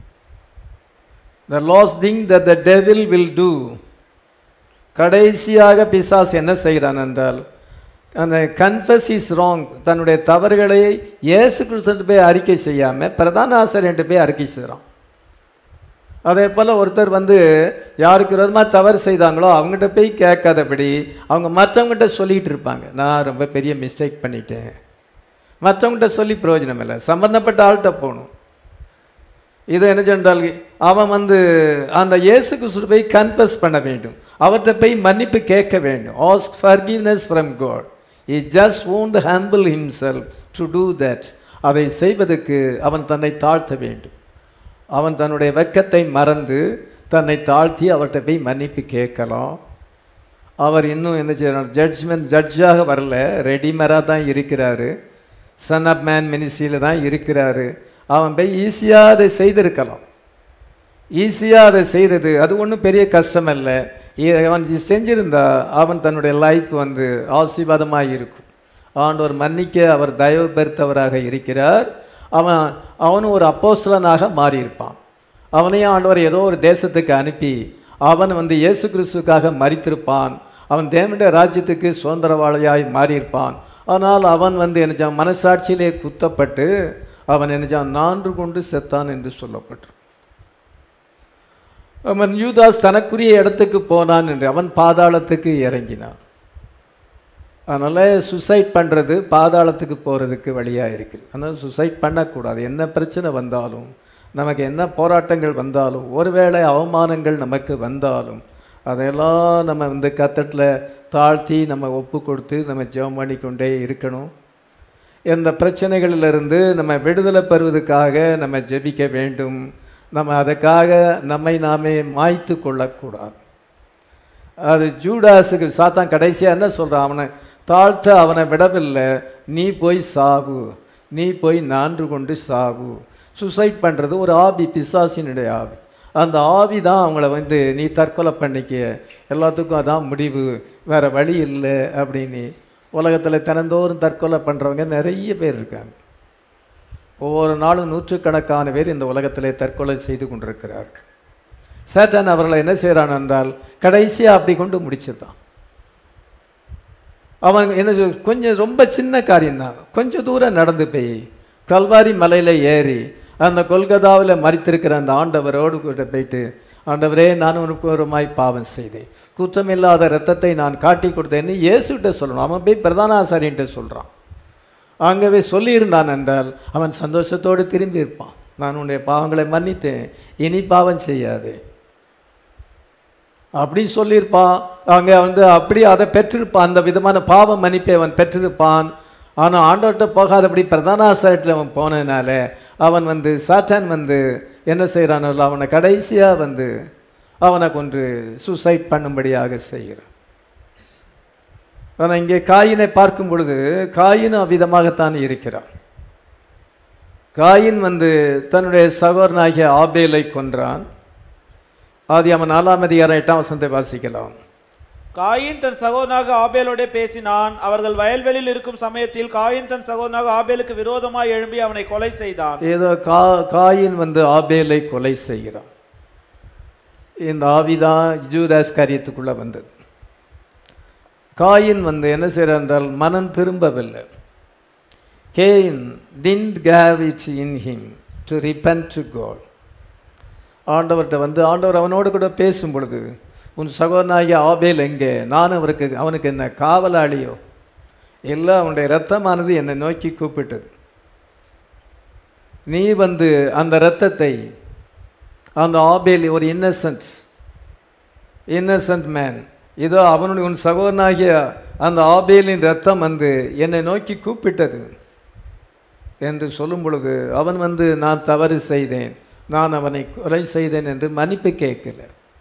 the last thing the the devil will do கடைசியாக பிசாஸ் என்ன செய்கிறான் என்றால் அந்த கன்ஃபஸ் இஸ் ராங் தன்னுடைய தவறுகளை இயேசு கிறிஸ்துட்டு போய் அறிக்கை செய்யாமல் பிரதான ஆசிரியர்கிட்ட போய் அறிக்கை செய்கிறான் அதே போல் ஒருத்தர் வந்து யாருக்கு விரோதமாக தவறு செய்தாங்களோ அவங்ககிட்ட போய் கேட்காதபடி அவங்க மற்றவங்ககிட்ட சொல்லிகிட்டு இருப்பாங்க நான் ரொம்ப பெரிய மிஸ்டேக் பண்ணிட்டேன் மற்றவங்ககிட்ட சொல்லி பிரயோஜனம் இல்லை சம்பந்தப்பட்ட ஆள்கிட்ட போகணும் இது என்ன சொன்னால் அவன் வந்து அந்த இயேசு கிறிஸ்து போய் கன்ஃபஸ் பண்ண வேண்டும் அவர்கிட்ட போய் மன்னிப்பு கேட்க வேண்டும் ask forgiveness from God he just won't humble himself to do that அதை செய்வதற்கு அவன் தன்னை தாழ்த்த வேண்டும் அவன் தன்னுடைய வெட்கத்தை மறந்து தன்னை தாழ்த்தி அவர்கிட்ட போய் மன்னிப்பு கேட்கலாம் அவர் இன்னும் என்ன செய்யறார் ஜட்ஜ்மெண்ட் ஜட்ஜாக வரல ரெடிமராக தான் இருக்கிறாரு சன் ஆஃப் மேன் மினிஸ்ட்ரியில் தான் இருக்கிறாரு அவன் போய் ஈஸியாக அதை செய்திருக்கலாம் ஈஸியாக அதை செய்கிறது அது ஒன்றும் பெரிய கஷ்டம் இல்லை இ- அவன் இது செஞ்சிருந்தா அவன் தன்னுடைய லைஃப் வந்து ஆசீர்வாதமாக இருக்கும் ஆண்டவர் மன்னிக்க அவர் தயவு பெருத்தவராக இருக்கிறார் அவன் அவனும் ஒரு அப்போஸ்தலனாக மாறியிருப்பான் அவனையும் ஆண்டவர் ஏதோ ஒரு தேசத்துக்கு அனுப்பி அவன் வந்து இயேசு கிறிஸ்துக்காக மறித்திருப்பான் அவன் தேவனுடைய ராஜ்யத்துக்கு சுதந்திரவாளியாய் மாறியிருப்பான் ஆனால் அவன் வந்து என்னச்சான் மனசாட்சியிலே குத்தப்பட்டு அவன் என்னச்சான் நான்கு கொண்டு செத்தான் என்று சொல்லப்பட்டு அவன் யூதாஸ் தனக்குரிய இடத்துக்கு போனான் என்று அவன் பாதாளத்துக்கு இறங்கினான் அதனால் சுசைட் பண்ணுறது பாதாளத்துக்கு போகிறதுக்கு வழியாக இருக்குது அதனால் சுசைட் பண்ணக்கூடாது என்ன பிரச்சனை வந்தாலும் நமக்கு என்ன போராட்டங்கள் வந்தாலும் ஒருவேளை அவமானங்கள் நமக்கு வந்தாலும் அதையெல்லாம் நம்ம வந்து கத்தட்டில் தாழ்த்தி நம்ம ஒப்பு கொடுத்து நம்ம ஜெபம் பண்ணிக்கொண்டே இருக்கணும் எந்த பிரச்சனைகளிலிருந்து நம்ம விடுதலை பெறுவதற்காக நம்ம ஜெபிக்க வேண்டும் நம்ம அதுக்காக நம்மை நாமே மாய்த்து கொள்ளக்கூடாது அது ஜூடாஸுக்கு சாத்தான் கடைசியாக என்ன சொல்கிறான் அவனை தாழ்த்த அவனை விடவில்லை நீ போய் சாவு நீ போய் நான்று கொண்டு சாவு சுசைட் பண்ணுறது ஒரு ஆவி பிசாசினுடைய ஆவி அந்த ஆவி தான் அவங்கள வந்து நீ தற்கொலை பண்ணிக்க எல்லாத்துக்கும் அதான் முடிவு வேறு வழி இல்லை அப்படின்னு உலகத்தில் தினந்தோறும் தற்கொலை பண்ணுறவங்க நிறைய பேர் இருக்காங்க ஒவ்வொரு நாளும் நூற்றுக்கணக்கான பேர் இந்த உலகத்திலே தற்கொலை செய்து கொண்டிருக்கிறார்கள் சேட்டன் அவர்களை என்ன செய்கிறான் என்றால் கடைசியாக அப்படி கொண்டு முடிச்சிருந்தான் அவன் என்ன சொல் கொஞ்சம் ரொம்ப சின்ன காரியம்தான் கொஞ்சம் தூரம் நடந்து போய் கல்வாரி மலையில் ஏறி அந்த கொல்கத்தாவில் மறித்திருக்கிற அந்த ஆண்டவரோடு கூட போயிட்டு ஆண்டவரே நான் உனக்கு ஒருமாய் பாவம் செய்தேன் குற்றமில்லாத இரத்தத்தை நான் காட்டி கொடுத்தேன்னு இயேசுகிட்ட சொல்லணும் அவன் போய் பிரதான ஆசாரியன்ட்ட சொல்கிறான் அங்கவே சொல்லியிருந்தான் என்றால் அவன் சந்தோஷத்தோடு திரும்பி இருப்பான் நான் உன்னுடைய பாவங்களை மன்னித்தேன் இனி பாவம் செய்யாதே அப்படி சொல்லியிருப்பான் அங்கே வந்து அப்படி அதை பெற்றிருப்பான் அந்த விதமான பாவ மன்னிப்பை அவன் பெற்றிருப்பான் ஆனால் ஆண்டவர்கிட்ட போகாதபடி பிரதானாசாரத்தில் அவன் போனதுனால அவன் வந்து சாத்தான் வந்து என்ன செய்கிறானோ அவனை கடைசியாக வந்து அவனை கொன்று சூசைட் பண்ணும்படியாக செய்கிறான் ஆனால் இங்கே காயினை பார்க்கும் பொழுது காயின் அவ்விதமாகத்தான் இருக்கிறான் காயின் வந்து தன்னுடைய சகோதரனாகிய ஆபேலை கொன்றான் ஆதி அவன் நாலாம் அதிகாரம் எட்டாம் வசனத்தை வாசிக்கலாம் காயின் தன் சகோதரனாக ஆபேலோடே பேசினான் அவர்கள் வயல்வெளியில் இருக்கும் சமயத்தில் காயின் தன் சகோதரனாக ஆபேலுக்கு விரோதமாய் எழும்பி அவனை கொலை செய்தான் ஏதோ கா காயின் வந்து ஆபேலை கொலை செய்கிறான் இந்த ஆவிதான் ஜூதாஸ் காரியத்துக்குள்ளே வந்தது காயின் வந்து என்ன செய்கிறார் என்றால் மனம் திரும்பவில்லை Cain didn't have it in him to repent to God ஆண்டவர்கிட்ட வந்து ஆண்டவர் அவனோடு கூட பேசும் பொழுது உன் சகோதரனாகிய ஆபேல் எங்கே நான் அவருக்கு அவனுக்கு என்ன காவலாளியோ இல்லை அவனுடைய இரத்தமானது என்னை நோக்கி கூப்பிட்டது நீ வந்து அந்த இரத்தத்தை அந்த ஆபேல் ஒரு இன்னசென்ட் இன்னசென்ட் மேன் இதோ அவனுடைய உன் சகோதரனாகிய அந்த ஆபேலின் ரத்தம் வந்து என்னை நோக்கி கூப்பிட்டது என்று சொல்லும் பொழுது அவன் வந்து நான் தவறு செய்தேன் நான் அவனை கொலை செய்தேன் என்று மன்னிப்பு கேட்கல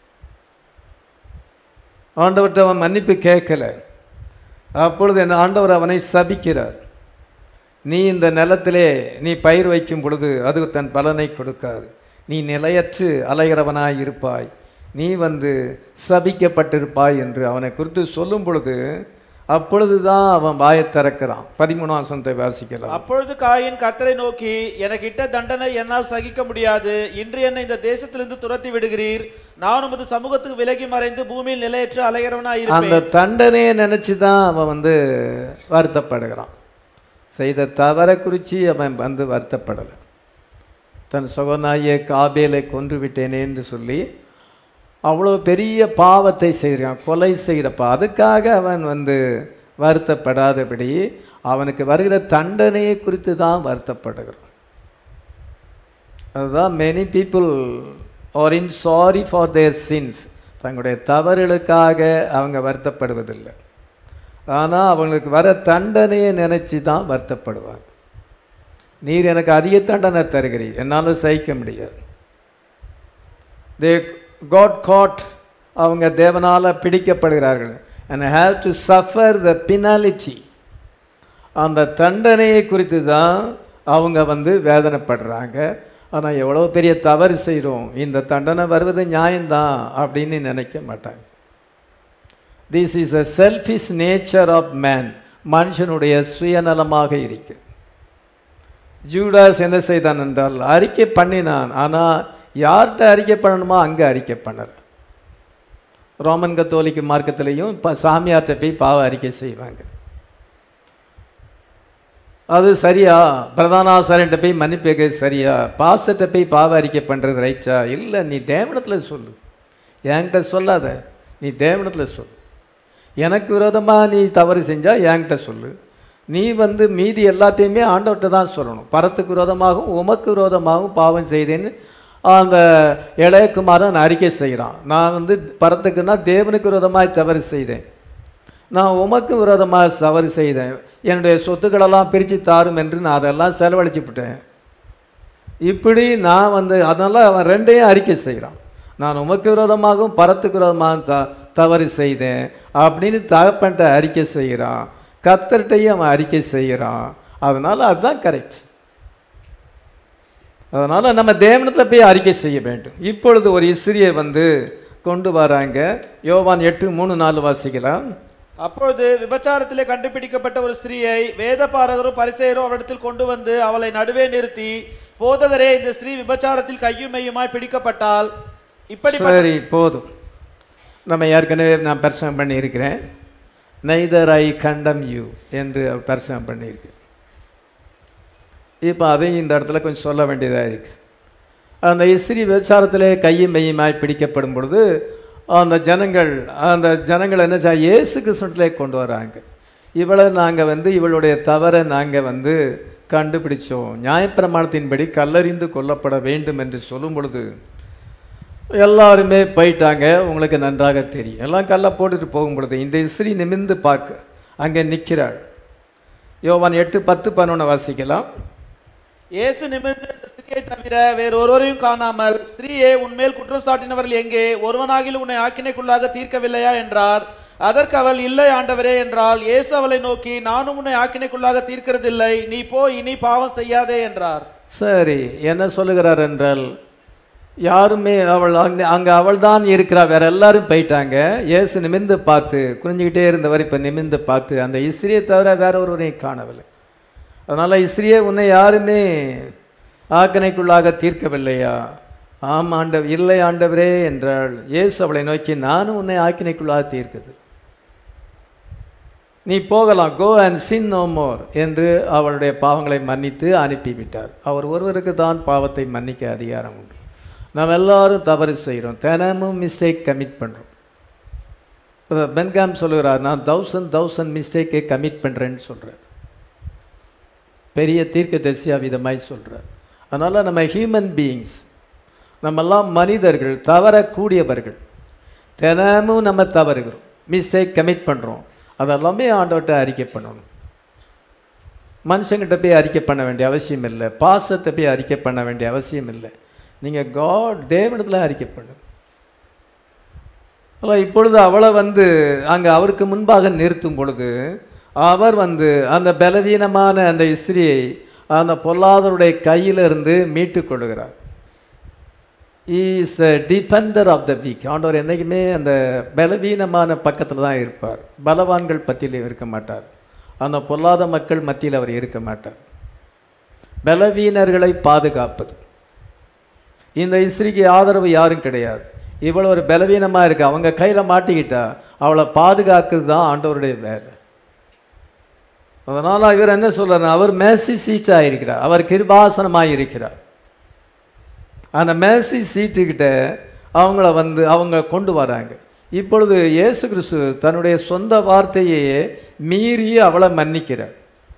ஆண்டவர்கிட்ட அவன் மன்னிப்பு கேட்கல அப்பொழுது என் ஆண்டவர் அவனை சபிக்கிறார் நீ இந்த நிலத்திலே நீ பயிர் வைக்கும் பொழுது அது தன் பலனை கொடுக்காது நீ நிலையற்று அலைகிறவனாய் இருப்பாய் நீ வந்து சபிக்கப்பட்டிருப்பாய் என்று அவனை குறித்து சொல்லும் பொழுது அப்பொழுதுதான் அவன் வாயைத் திறக்கிறான் பதிமூணாம் வசனத்தை வாசிக்கலாம் அப்பொழுது காயின் கர்த்தரை நோக்கி எனக்கு இட்ட தண்டனை என்னால் சகிக்க முடியாது இன்று என்னை இந்த தேசத்திலிருந்து துரத்தி விடுகிறீர் நான் உமது சமூகத்துக்கு விலகி மறைந்து பூமியில் நிலையற்று அலைகிறவனாய் அந்த இருப்பேன் தண்டனையை நினச்சி தான் அவன் வந்து வருத்தப்படுகிறான் செய்த தவறை குறித்து அவன் வந்து வருத்தப்படலை தன் சகோதராகிய காபேலை கொன்று விட்டேனே என்று சொல்லி அவ்வளோ பெரிய பாவத்தை செய்கிறான் கொலை செய்கிறப்ப அதுக்காக அவன் வந்து வருத்தப்படாதபடி அவனுக்கு வருகிற தண்டனையை குறித்து தான் வருத்தப்படுகிறான் அதுதான் many people are in sorry for their sins தங்களுடைய தவறுகளுக்காக அவங்க வருத்தப்படுவதில்லை ஆனால் அவங்களுக்கு வர தண்டனையை நினச்சி தான் வருத்தப்படுவாங்க நீர் எனக்கு அதிக தண்டனை தருகிறீர் என்னால் சகிக்க முடியாது தே காட் காட் அவங்க தேவனால் பிடிக்கப்படுகிறார்கள் and have to suffer the penalty அந்த தண்டனையை குறித்து தான் அவங்க வந்து வேதனைப்படுறாங்க ஆனால் எவ்வளோ பெரிய தவறு செய்கிறோம் இந்த தண்டனை வருவது நியாயம்தான் அப்படின்னு நினைக்க மாட்டாங்க this is a selfish nature of man மனுஷனுடைய சுயநலமாக இருக்கு ஜூடாஸ் என்ன செய்தான் என்றால் அறிக்கை பண்ணினான் ஆனால் யார்கிட்ட அறிக்கை பண்ணணுமோ அங்கே அறிக்கை பண்ணல ரோமன் கத்தோலிக்க மார்க்கத்திலையும் இப்போ சாமியார்கிட்ட போய் பாவ அறிக்கை செய்வாங்க அது சரியா பிரதான ஆசாரியன்ட்ட போய் மன்னிப்பு கேட்கறது சரியா பாஸ்டர்கிட்ட போய் பாவ அறிக்கை பண்ணுறது ரைட்டா இல்லை நீ தேவனத்தில் சொல்லு என்கிட்ட சொல்லாத நீ தேவனத்தில் சொல்லு எனக்கு விரோதமாக நீ தவறு செஞ்சால் என்கிட்ட சொல்லு நீ வந்து மீதி எல்லாத்தையுமே ஆண்டவர்கிட்ட தான் சொல்லணும் பரத்துக்கு விரோதமாகவும் உமக்கு விரோதமாகவும் பாவம் செய்தேன்னு அந்த இளையகுமாரன் அறிக்கை செய்கிறான் நான் வந்து பரத்துக்குன்னா தேவனுக்கு விரோதமாய் தவறு செய்தேன் நான் உமக்கு விரோதமாக தவறு செய்தேன் என்னுடைய சொத்துக்களெல்லாம் பிரித்து தாரும் என்று நான் அதெல்லாம் செலவழிச்சுவிட்டேன் இப்படி நான் வந்து அதனால் அவன் ரெண்டையும் அறிக்கை செய்கிறான் நான் உமக்கு விரோதமாகவும் பரத்துக்கு விரோதமாகவும் த தவறு செய்தேன் அப்படின்னு தகப்பன்ட்ட அறிக்கை செய்கிறான் கத்தர்கிட்டையும் அவன் அறிக்கை செய்கிறான் அதனால் அதுதான் கரெக்ட் அதனால் நம்ம தேவனத்தில் போய் அறிக்கை செய்ய வேண்டும் இப்பொழுது ஒரு இஸ்ரியை வந்து கொண்டு வராங்க யோவான் எட்டு மூணு நாலு வாசிக்கலாம் அப்பொழுது விபச்சாரத்திலே கண்டுபிடிக்கப்பட்ட ஒரு ஸ்திரீயை வேதபாரகரும் பரிசெயரும் அவரிடத்தில் கொண்டு வந்து அவளை நடுவே நிறுத்தி போதகரே இந்த ஸ்திரீ விபச்சாரத்தில் கையும் மெய்யுமாய் பிடிக்கப்பட்டால் இப்படி சரி போதும் நம்ம ஏற்கனவே நான் பரிசனம் பண்ணியிருக்கிறேன் நெய்தர் ஐ கண்டம் யூ என்று பரிசனம் பண்ணியிருக்கேன் இப்போ அதையும் இந்த இடத்துல கொஞ்சம் சொல்ல வேண்டியதாக இருக்கு அந்த இஸ்திரி விபச்சாரத்திலே கையும் மெய்யுமாய் பிடிக்கப்படும் பொழுது அந்த ஜனங்கள் அந்த ஜனங்கள் என்ன செய்ய இயேசு கிருஷ்ணத்திலே கொண்டு வராங்க இவளை நாங்கள் வந்து இவளுடைய தவறை நாங்கள் வந்து கண்டுபிடிச்சோம் நியாயப்பிரமாணத்தின்படி கல்லறிந்து கொல்லப்பட வேண்டும் என்று சொல்லும் பொழுது எல்லாருமே போயிட்டாங்க உங்களுக்கு நன்றாக தெரியும் எல்லாம் கல்லை போட்டுட்டு போகும் பொழுது இந்த இஸ்ரீ நிமிர்ந்து பார்க்க அங்கே நிற்கிறாள் யோவான் எட்டு பத்து பதினொன்று வாசிக்கலாம் இயேசு நிமிர்ந்து அந்த ஸ்திரீயை தவிர வேறு ஒருவரையும் காணாமல் ஸ்திரீயே உன்மேல் குற்றம் சாட்டினவர்கள் எங்கே ஒருவனாகிலும் உன்னை ஆக்கினைக்குள்ளாக தீர்க்கவில்லையா என்றார் அதற்கு அவள் இல்லை ஆண்டவரே என்றால் இயேசு அவளை நோக்கி நானும் உன்னை ஆக்கினைக்குள்ளாக தீர்க்கிறதில்லை நீ போ இனி பாவம் செய்யாதே என்றார் சரி என்ன சொல்லுகிறார் என்றால் யாருமே அவள் அங்கே அங்கே அவள் தான் இருக்கிறா வேற எல்லாரும் போயிட்டாங்க இயேசு நிமிர்ந்து பார்த்து குனிஞ்சிக்கிட்டே இருந்தவர் இப்போ நிமிர்ந்து பார்த்து அந்த இஸ்ரியை தவிர வேற ஒருவரையும் காணவில்லை அதனால் இஸ்ரியே உன்னை யாருமே ஆக்கனைக்குள்ளாக தீர்க்கவில்லையா ஆம் ஆண்டவர் இல்லை ஆண்டவரே என்றாள் இயேசு அவளை நோக்கி நானும் உன்னை ஆக்கினைக்குள்ளாக தீர்க்குது நீ போகலாம் go and sin no more என்று அவளுடைய பாவங்களை மன்னித்து அனுப்பிவிட்டார் அவர் ஒருவருக்கு தான் பாவத்தை மன்னிக்க அதிகாரம் உண்டு நாம் எல்லாரும் தவறு செய்கிறோம் தினமும் மிஸ்டேக் கமிட் பண்ணுறோம் பென்காம் சொல்லுகிறார் நான் தௌசண்ட் தௌசண்ட் மிஸ்டேக்கை கமிட் பண்ணுறேன்னு சொல்கிறார் பெரிய தீர்க்க தரிசியா விதமாய் சொல்கிறார் அதனால் நம்ம ஹியூமன் பீயிங்ஸ் நம்மெல்லாம் மனிதர்கள் தவறக்கூடியவர்கள் தினமும் நம்ம தவறுகிறோம் மிஸ்டேக் கமிட் பண்ணுறோம் அதெல்லாமே ஆண்டவர்கிட்ட அறிக்கை பண்ணணும் மனுஷங்கிட்ட போய் அறிக்கை பண்ண வேண்டிய அவசியம் இல்லை பாசத்தை போய் அறிக்கை பண்ண வேண்டிய அவசியம் இல்லை நீங்கள் காட் தேவனத்தில் அறிக்கை பண்ணுங்க ஆனால் இப்பொழுது அவளை வந்து அங்கே அவருக்கு முன்பாக நிறுத்தும் பொழுது அவர் வந்து அந்த பலவீனமான அந்த இஸ்திரியை அந்த பொல்லாதவருடைய கையிலிருந்து மீட்டு கொள்கிறார் is the defender of the weak ஆண்டவர் என்றைக்குமே அந்த பலவீனமான பக்கத்தில் தான் இருப்பார் பலவான்கள் பத்தியில் இருக்க மாட்டார் அந்த பொல்லாத மக்கள் மத்தியில் அவர் இருக்க மாட்டார் பலவீனர்களை பாதுகாப்பது இந்த இஸ்திரிக்கு ஆதரவு யாரும் கிடையாது இவ்வளோ ஒரு பலவீனமாக இருக்கு அவங்க கையில் மாட்டிக்கிட்டா அவளை பாதுகாக்கிறது தான் ஆண்டவருடைய வேலை அதனால் இவர் என்ன சொல்றாரு அவர் மேசி சீட்டாக இருக்கிறார் அவர் கிருபாசனமாக இருக்கிறார் அந்த மேசி சீட்டுக்கிட்ட அவங்கள வந்து அவங்க கொண்டு வராங்க இப்பொழுது இயேசு கிறிஸ்து தன்னுடைய சொந்த வார்த்தையே மீறி அவளை மன்னிக்கிறார்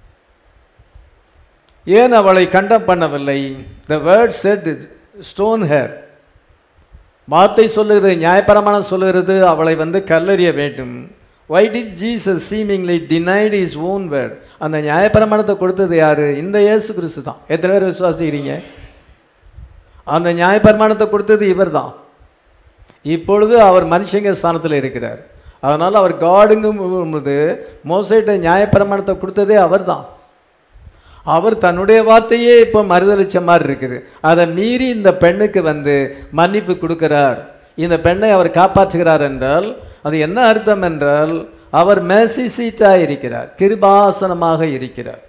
ஏன் அவளை கண்டம் பண்ணவில்லை the word said stone her வார்த்தை சொல்லுகிறது நியாயப்பிரமாணம் சொல்லுகிறது அவளை வந்து கல்லறிய வேண்டும் why did Jesus seemingly denied his own word அந்த நியாயப்பிரமாணத்தை கொடுத்தது யாரு இந்த இயேசு கிறிஸ்து தான் எத்தனை பேர் விசுவாசிக்கிறீங்க அந்த நியாயப்பிரமாணத்தை கொடுத்தது இவர் தான் இப்பொழுது அவர் மனுஷங்க ஸ்தானத்தில் இருக்கிறார் அதனால் அவர் காடுங்கும் போது மோசைட்ட நியாயப்பிரமாணத்தை கொடுத்ததே அவர் தான் அவர் தன்னுடைய வார்த்தையே இப்போ மறுதளிச்ச மாதிரி இருக்குது அதை மீறி இந்த பெண்ணுக்கு வந்து மன்னிப்பு கொடுக்கிறார் இந்த பெண்ணை அவர் காப்பாற்றுகிறார் என்றால் அது என்ன அர்த்தம் என்றால் அவர் மேசி சீட்டாக இருக்கிறார் கிருபாசனமாக இருக்கிறார்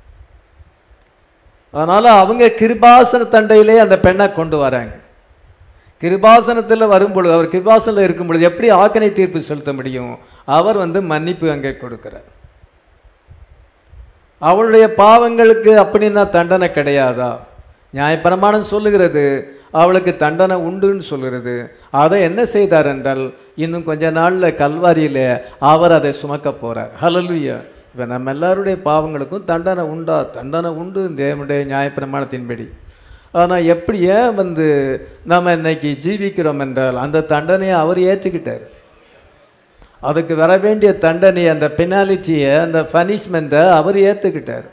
அதனால் அவங்க கிருபாசன தண்டையிலே அந்த பெண்ணை கொண்டு வராங்க கிருபாசனத்தில் வரும்பொழுது அவர் கிருபாசனத்தில் இருக்கும் பொழுது எப்படி ஆக்கனை தீர்ப்பு செலுத்த முடியும் அவர் வந்து மன்னிப்பு அங்கே கொடுக்கிறார் அவளுடைய பாவங்களுக்கு அப்படின்னா தண்டனை கிடையாதா நியாயப்பிரமாணம் சொல்லுகிறது அவளுக்கு தண்டனை உண்டுன்னு சொல்லுகிறது அதை என்ன செய்தார் என்றால் இன்னும் கொஞ்ச நாளில் கல்வாரியில் அவர் அதை சுமக்க போகிறார் ஹலலுயா இப்போ நம்ம எல்லாருடைய பாவங்களுக்கும் தண்டனை உண்டா தண்டனை உண்டு தேவனுடைய நியாயப்பிரமாணத்தின்படி ஆனால் எப்படி ஏன் வந்து நம்ம இன்னைக்கு ஜீவிக்கிறோம் என்றால் அந்த தண்டனையை அவர் ஏற்றுக்கிட்டார் அதுக்கு வர வேண்டிய தண்டனை அந்த பெனாலிட்டியை அந்த பனிஷ்மெண்ட்டை அவர் ஏற்றுக்கிட்டார்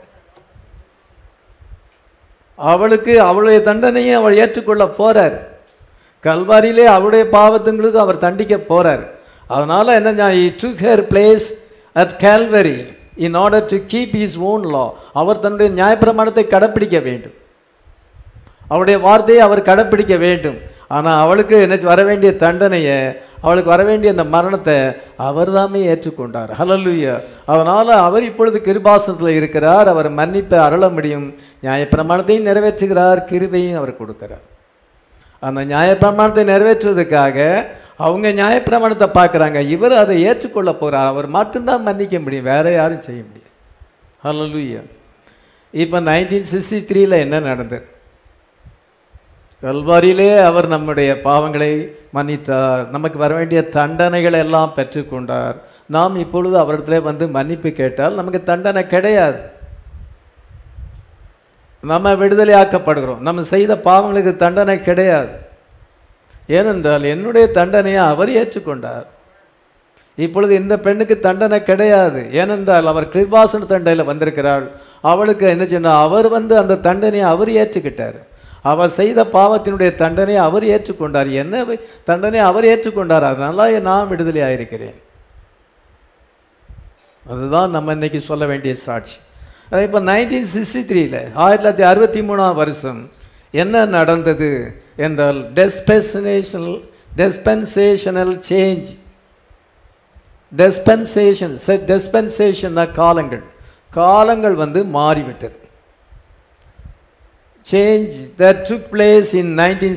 அவளுக்கு அவளுடைய தண்டனையை அவள் ஏற்றுக்கொள்ள போறார் கல்வாரியிலே அவளுடைய பாவத்துங்களுக்கு அவர் தண்டிக்க போறார் அதனால என்ன took her place at Calvary in order to keep his own law அவர் தன்னுடைய நியாயப்பிரமாணத்தை கடைப்பிடிக்க வேண்டும் அவருடைய வார்த்தையை அவர் கடைப்பிடிக்க வேண்டும் ஆனால் அவளுக்கு என்ன வர வேண்டிய தண்டனையை அவளுக்கு வர வேண்டிய அந்த மரணத்தை அவர் தாமே ஏற்றுக்கொண்டார் ஹலலுயா அதனால் அவர் இப்பொழுது கிருபாசனத்தில் இருக்கிறார் அவர் மன்னிப்பை அருள முடியும் நியாயப்பிரமாணத்தையும் நிறைவேற்றுகிறார் கிருபையும் அவர் கொடுக்கிறார் அந்த நியாயப்பிரமாணத்தை நிறைவேற்றுவதற்காக அவங்க நியாயப்பிரமாணத்தை பார்க்குறாங்க இவர் அதை ஏற்றுக்கொள்ள போகிறார் அவர் மட்டும்தான் மன்னிக்க முடியும் வேற யாரும் செய்ய முடியாது ஹலலுயா இப்போ நைன்டீன் சிக்ஸ்டி த்ரீல என்ன நடந்தது கல்வாரியிலே அவர் நம்முடைய பாவங்களை மன்னித்தார் நமக்கு வர வேண்டிய தண்டனைகளை எல்லாம் பெற்றுக்கொண்டார் நாம் இப்பொழுது அவரிடத்துல வந்து மன்னிப்பு கேட்டால் நமக்கு தண்டனை கிடையாது நம்ம விடுதலையாக்கப்படுகிறோம் நம்ம செய்த பாவங்களுக்கு தண்டனை கிடையாது ஏனென்றால் என்னுடைய தண்டனையை அவர் ஏற்றுக்கொண்டார் இப்பொழுது இந்த பெண்ணுக்கு தண்டனை கிடையாது ஏனென்றால் அவர் கிருபாசன தண்டையில் வந்திருக்கிறாள் அவளுக்கு என்ன சொன்னால் அவர் வந்து அந்த தண்டனையை அவர் ஏற்றுக்கிட்டார் அவர் செய்த பாவத்தினுடைய தண்டனையை அவர் ஏற்றுக்கொண்டார் என்ன வை- தண்டனையை அவர் ஏற்றுக்கொண்டார் அதனால நான் விடுதலை ஆயிருக்கிறேன் அதுதான் நம்ம இன்னைக்கு சொல்ல வேண்டிய சாட்சி இப்போ நைன்டீன் சிக்ஸ்டி த்ரீல ஆயிரத்தி தொள்ளாயிரத்தி அறுபத்தி மூணாம் வருஷம் என்ன நடந்தது என்றால் டெஸ்பென்சேஷனல் டெஸ்பென்சேஷனல் சேஞ்ச் டெஸ்பென்சேஷன் டெஸ்பென்சேஷன்னா காலங்கள் காலங்கள் வந்து மாறிவிட்டது change that took place in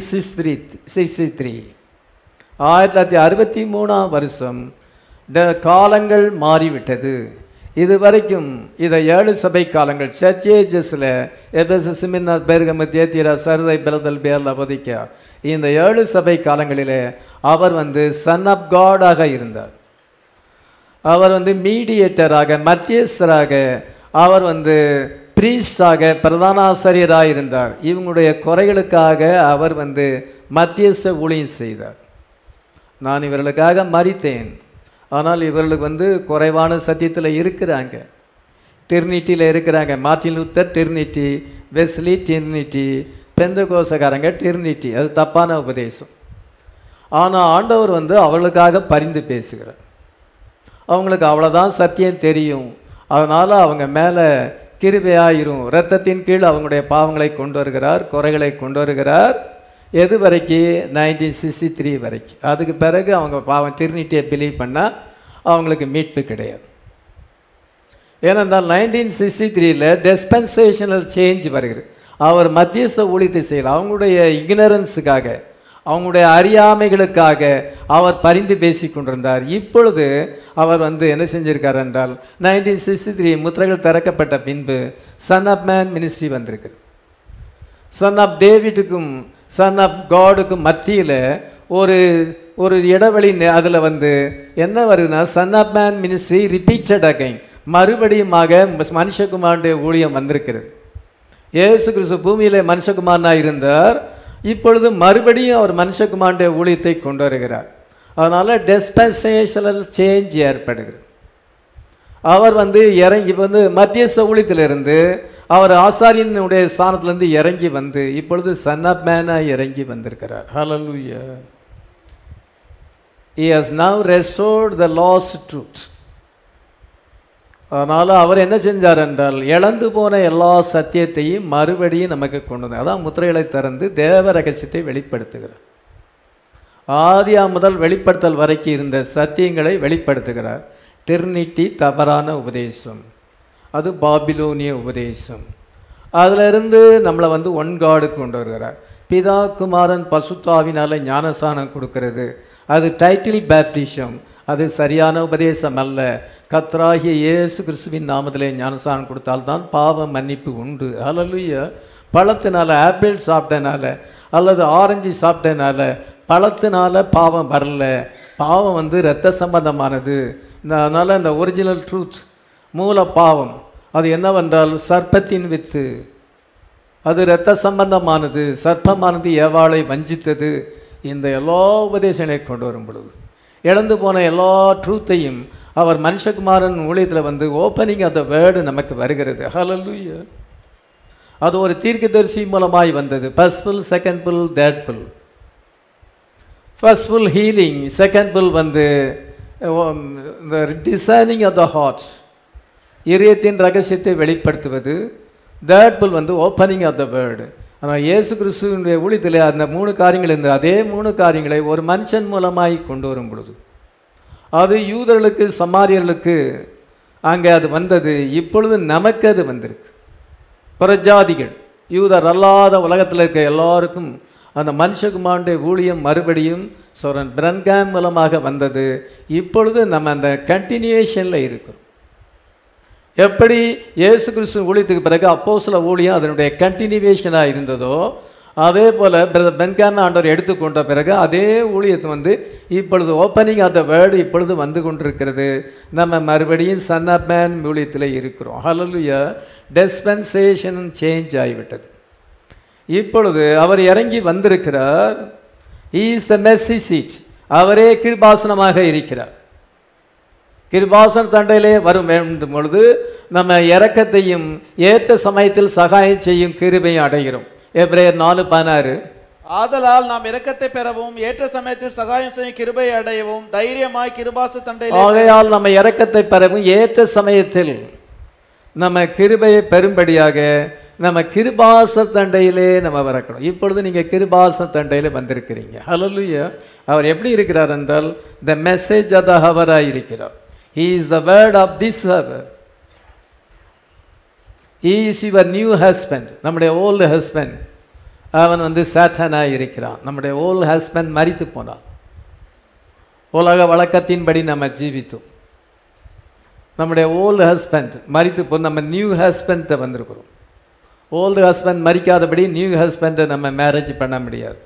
1963 ஆயிரத்தி தொள்ளாயிரத்தி அறுபத்தி மூணாம் வருஷம் ட காலங்கள் மாறிவிட்டது இது வரைக்கும் இதை ஏழு சபை காலங்கள் சர்ச் ஏஜஸில் எபஸ் சிமின்னா பெருகம தேத்திரா சரதை பிலதல் பேர்ல அவதிக்கா இந்த ஏழு சபை காலங்களிலே அவர் வந்து சன் ஆஃப் காடாக இருந்தார் அவர் வந்து மீடியேட்டராக மத்தியஸ்தராக அவர் வந்து பிரீஸ்டாக பிரதான ஆசிரியராக இருந்தார் இவங்களுடைய குறைகளுக்காக அவர் வந்து மத்தியஸ்த ஊழியம் செய்தார் நான் இவர்களுக்காக மறித்தேன் ஆனால் இவர்களுக்கு வந்து குறைவான சத்தியத்தில் இருக்கிறாங்க டெர்னிட்டியில் இருக்கிறாங்க Martin Luther eternity Wesley eternity பெந்தகோசக்காரங்க டெர்னிட்டி அது தப்பான உபதேசம் ஆனால் ஆண்டவர் வந்து அவர்களுக்காக பரிந்து பேசுகிறார் அவங்களுக்கு அவ்வளோதான் சத்தியம் தெரியும் அதனால் அவங்க மேலே கிருபையாயிரும் இரத்தத்தின் கீழ் அவங்களுடைய பாவங்களை கொண்டு வருகிறார் குறைகளை கொண்டு வருகிறார் எது வரைக்கும் நைன்டீன் சிக்ஸ்டி த்ரீ வரைக்கும் அதுக்கு பிறகு அவங்க பாவம் திருநீட்டியை பிலீவ் பண்ணால் அவங்களுக்கு மீட்பு கிடையாது ஏனென்றால் நைன்டீன் சிக்ஸ்டி த்ரீல டெஸ்பென்சேஷனல் சேஞ்ச் வருகிறது அவர் மத்தியஸ்த ஊழியத்தை செய்யல அவங்களுடைய இக்னரன்ஸுக்காக அவங்களுடைய அறியாமைகளுக்காக அவர் பரிந்து பேசி கொண்டிருந்தார் இப்பொழுது அவர் வந்து என்ன செஞ்சிருக்கார் என்றால் நைன்டீன் சிக்ஸ்டி த்ரீ முத்திரைகள் திறக்கப்பட்ட பின்பு சன் ஆஃப் மேன் மினிஸ்ட்ரி வந்திருக்கு சன் ஆஃப் டேவிட்டுக்கும் சன் ஆஃப் காடுக்கும் மத்தியில் ஒரு ஒரு இடைவெளி அதில் வந்து என்ன வருதுன்னா son of man ministry repeated again மறுபடியுமாக மனுஷகுமாருடைய ஊழியம் வந்திருக்கிறது இயேசு கிறிஸ்து பூமியிலே மனுஷகுமாரனா இருந்தார் இப்பொழுது மறுபடியும் அவர் மனுஷகுமாருடைய ஊழியத்தை கொண்டு வருகிறார் அதனால் டெஸ்பென்சேஷனல் சேஞ்ச் ஏற்படுகிறது அவர் வந்து இறங்கி வந்து மத்தியஸ்த ஊழியத்திலிருந்து அவர் ஆசாரியனுடைய ஸ்தானத்திலிருந்து இறங்கி வந்து இப்பொழுது சன் ஆஃப் மேனாக இறங்கி வந்திருக்கிறார் ஹalleluya he has now restored the lost truth அதனால் அவர் என்ன செஞ்சார் என்றால் இழந்து போன எல்லா சத்தியத்தையும் மறுபடியும் நமக்கு கொண்டு வந்தார் அதான் முத்திரைகளை திறந்து தேவ ரகசியத்தை வெளிப்படுத்துகிறார் ஆதியா முதல் வெளிப்படுத்தல் வரைக்கும் இருந்த சத்தியங்களை வெளிப்படுத்துகிறார் டெர்னிட்டி தவறான உபதேசம் அது பாபிலோனிய உபதேசம் அதிலிருந்து நம்மளை வந்து ஒன் காடுக்கு கொண்டு வருகிறார் பிதா குமாரன் பசுத்தாவினால ஞானசானம் கொடுக்கிறது அது டைட்டில் பேப்டிஷம் அது சரியான உபதேசம் அல்ல கத்ராகிய இயேசு கிறிஸ்துவின் நாமத்திலே ஞானசானம் கொடுத்தால்தான் பாவ மன்னிப்பு உண்டு ஹalleluya பழத்தினால ஆப்பிள் சாப்பிட்டனால அல்லது ஆரஞ்சு சாப்பிட்டனால பழத்தினால பாவம் வரல பாவம் வந்து இரத்த சம்பந்தமானது இந்த- அதனால இந்த ஒரிஜினல் ட்ரூத் மூல பாவம் அது என்னவென்றால் சர்ப்பத்தின் வித்து அது இரத்த சம்பந்தமானது சர்ப்பமானது ஏவாளை வஞ்சித்தது இந்த எல்லா உபதேசங்களை கொண்டு வரும் பொழுது இழந்து போன எல்லா ட்ரூத்தையும் அவர் மனுஷகுமாரன் ஊழியத்தில் வந்து ஓப்பனிங் அந்த வேர்டு நமக்கு வருகிறது ஹalleluya அது ஒரு தீர்க்கதரிசி மூலமாய் வந்தது first pull second pull third pull first pull healing second pull வந்து டிசைனிங் ஆஃப் த ஹார்ட்ஸ் இதயத்தின் ரகசியத்தை வெளிப்படுத்துவது தேர்ட் புல் வந்து ஓப்பனிங் ஆஃப் த வேர்டு ஆனால் இயேசு கிறிஸ்துவனுடைய ஊழியத்தில் அந்த மூணு காரியங்கள் இருந்தது அதே மூணு காரியங்களை ஒரு மனுஷன் மூலமாய் கொண்டு வரும் பொழுது அது யூதர்களுக்கு சமாரியர்களுக்கு அங்கே அது வந்தது இப்பொழுது நமக்கு அது வந்திருக்கு புறஜாதிகள் யூதர் அல்லாத உலகத்தில் இருக்க எல்லாருக்கும் அந்த மனுஷகுமாருடைய ஊழியம் மறுபடியும் சோரன் பிரன்காம் மூலமாக வந்தது இப்பொழுது நம்ம அந்த கண்டினியூஷனில் இருக்கிறோம் எப்படி இயேசு கிறிஸ்து ஊழியத்துக்கு பிறகு அப்போ சில ஊழியம் அதனுடைய கண்டினியூவேஷனாக இருந்ததோ அதே போல் பிரதர் பென்காம ஆண்டவர் எடுத்துக்கொண்ட பிறகு அதே ஊழியத்தை வந்து இப்பொழுது ஓப்பனிங் ஆஃப் த வேர்டு இப்பொழுது வந்து கொண்டிருக்கிறது நம்ம மறுபடியும் சன் ஆஃப் மேன் ஊழியத்தில் இருக்கிறோம் ஹalleluya டெஸ்பென்சேஷன் சேஞ்ச் ஆகிவிட்டது இப்பொழுது அவர் இறங்கி வந்திருக்கிறார் இஸ் த மெர்சி சீட் அவரே கிருபாசனமாக இருக்கிறார் கிருபாசன தண்டையிலே வரும் வேண்டும் பொழுது நம்ம இரக்கத்தையும் ஏற்ற சமயத்தில் சகாயம் செய்யும் கிருபையும் அடைகிறோம் எப்ரேயர் நாலு பதினாறு ஆதலால் நாம் இரக்கத்தை பெறவும் ஏற்ற சமயத்தில் சகாயம் செய்யும் கிருபை அடையவும் தைரியமாய் கிருபாச தண்டையிலே ஆகையால் நம்ம இரக்கத்தை பெறவும் ஏற்ற சமயத்தில் நம்ம கிருபையை பெறும்படியாக நம்ம கிருபாச தண்டையிலே நம்ம வரக்கணும் இப்பொழுது நீங்கள் கிருபாச தண்டையிலே வந்திருக்கிறீங்க ஹalleluya அவர் எப்படி இருக்கிறார் என்றால் த மெசேஜ் ஆஃப் த ஹவராக இருக்கிறார் he is the word of this hour he is your new husband நம்முடைய ஓல்டு ஹஸ்பண்ட் அவன் வந்து சாட்டனாக இருக்கிறான் நம்முடைய ஓல்டு ஹஸ்பண்ட் மரித்து போனான் உலக வழக்கத்தின்படி நம்ம ஜீவித்தோம் நம்முடைய ஓல்டு ஹஸ்பண்ட் மரித்து போ நம்ம நியூ ஹஸ்பண்ட்டை வந்திருக்கிறோம் ஓல்டு ஹஸ்பண்ட் மரிக்காதபடி நியூ ஹஸ்பண்டை நம்ம மேரேஜ் பண்ண முடியாது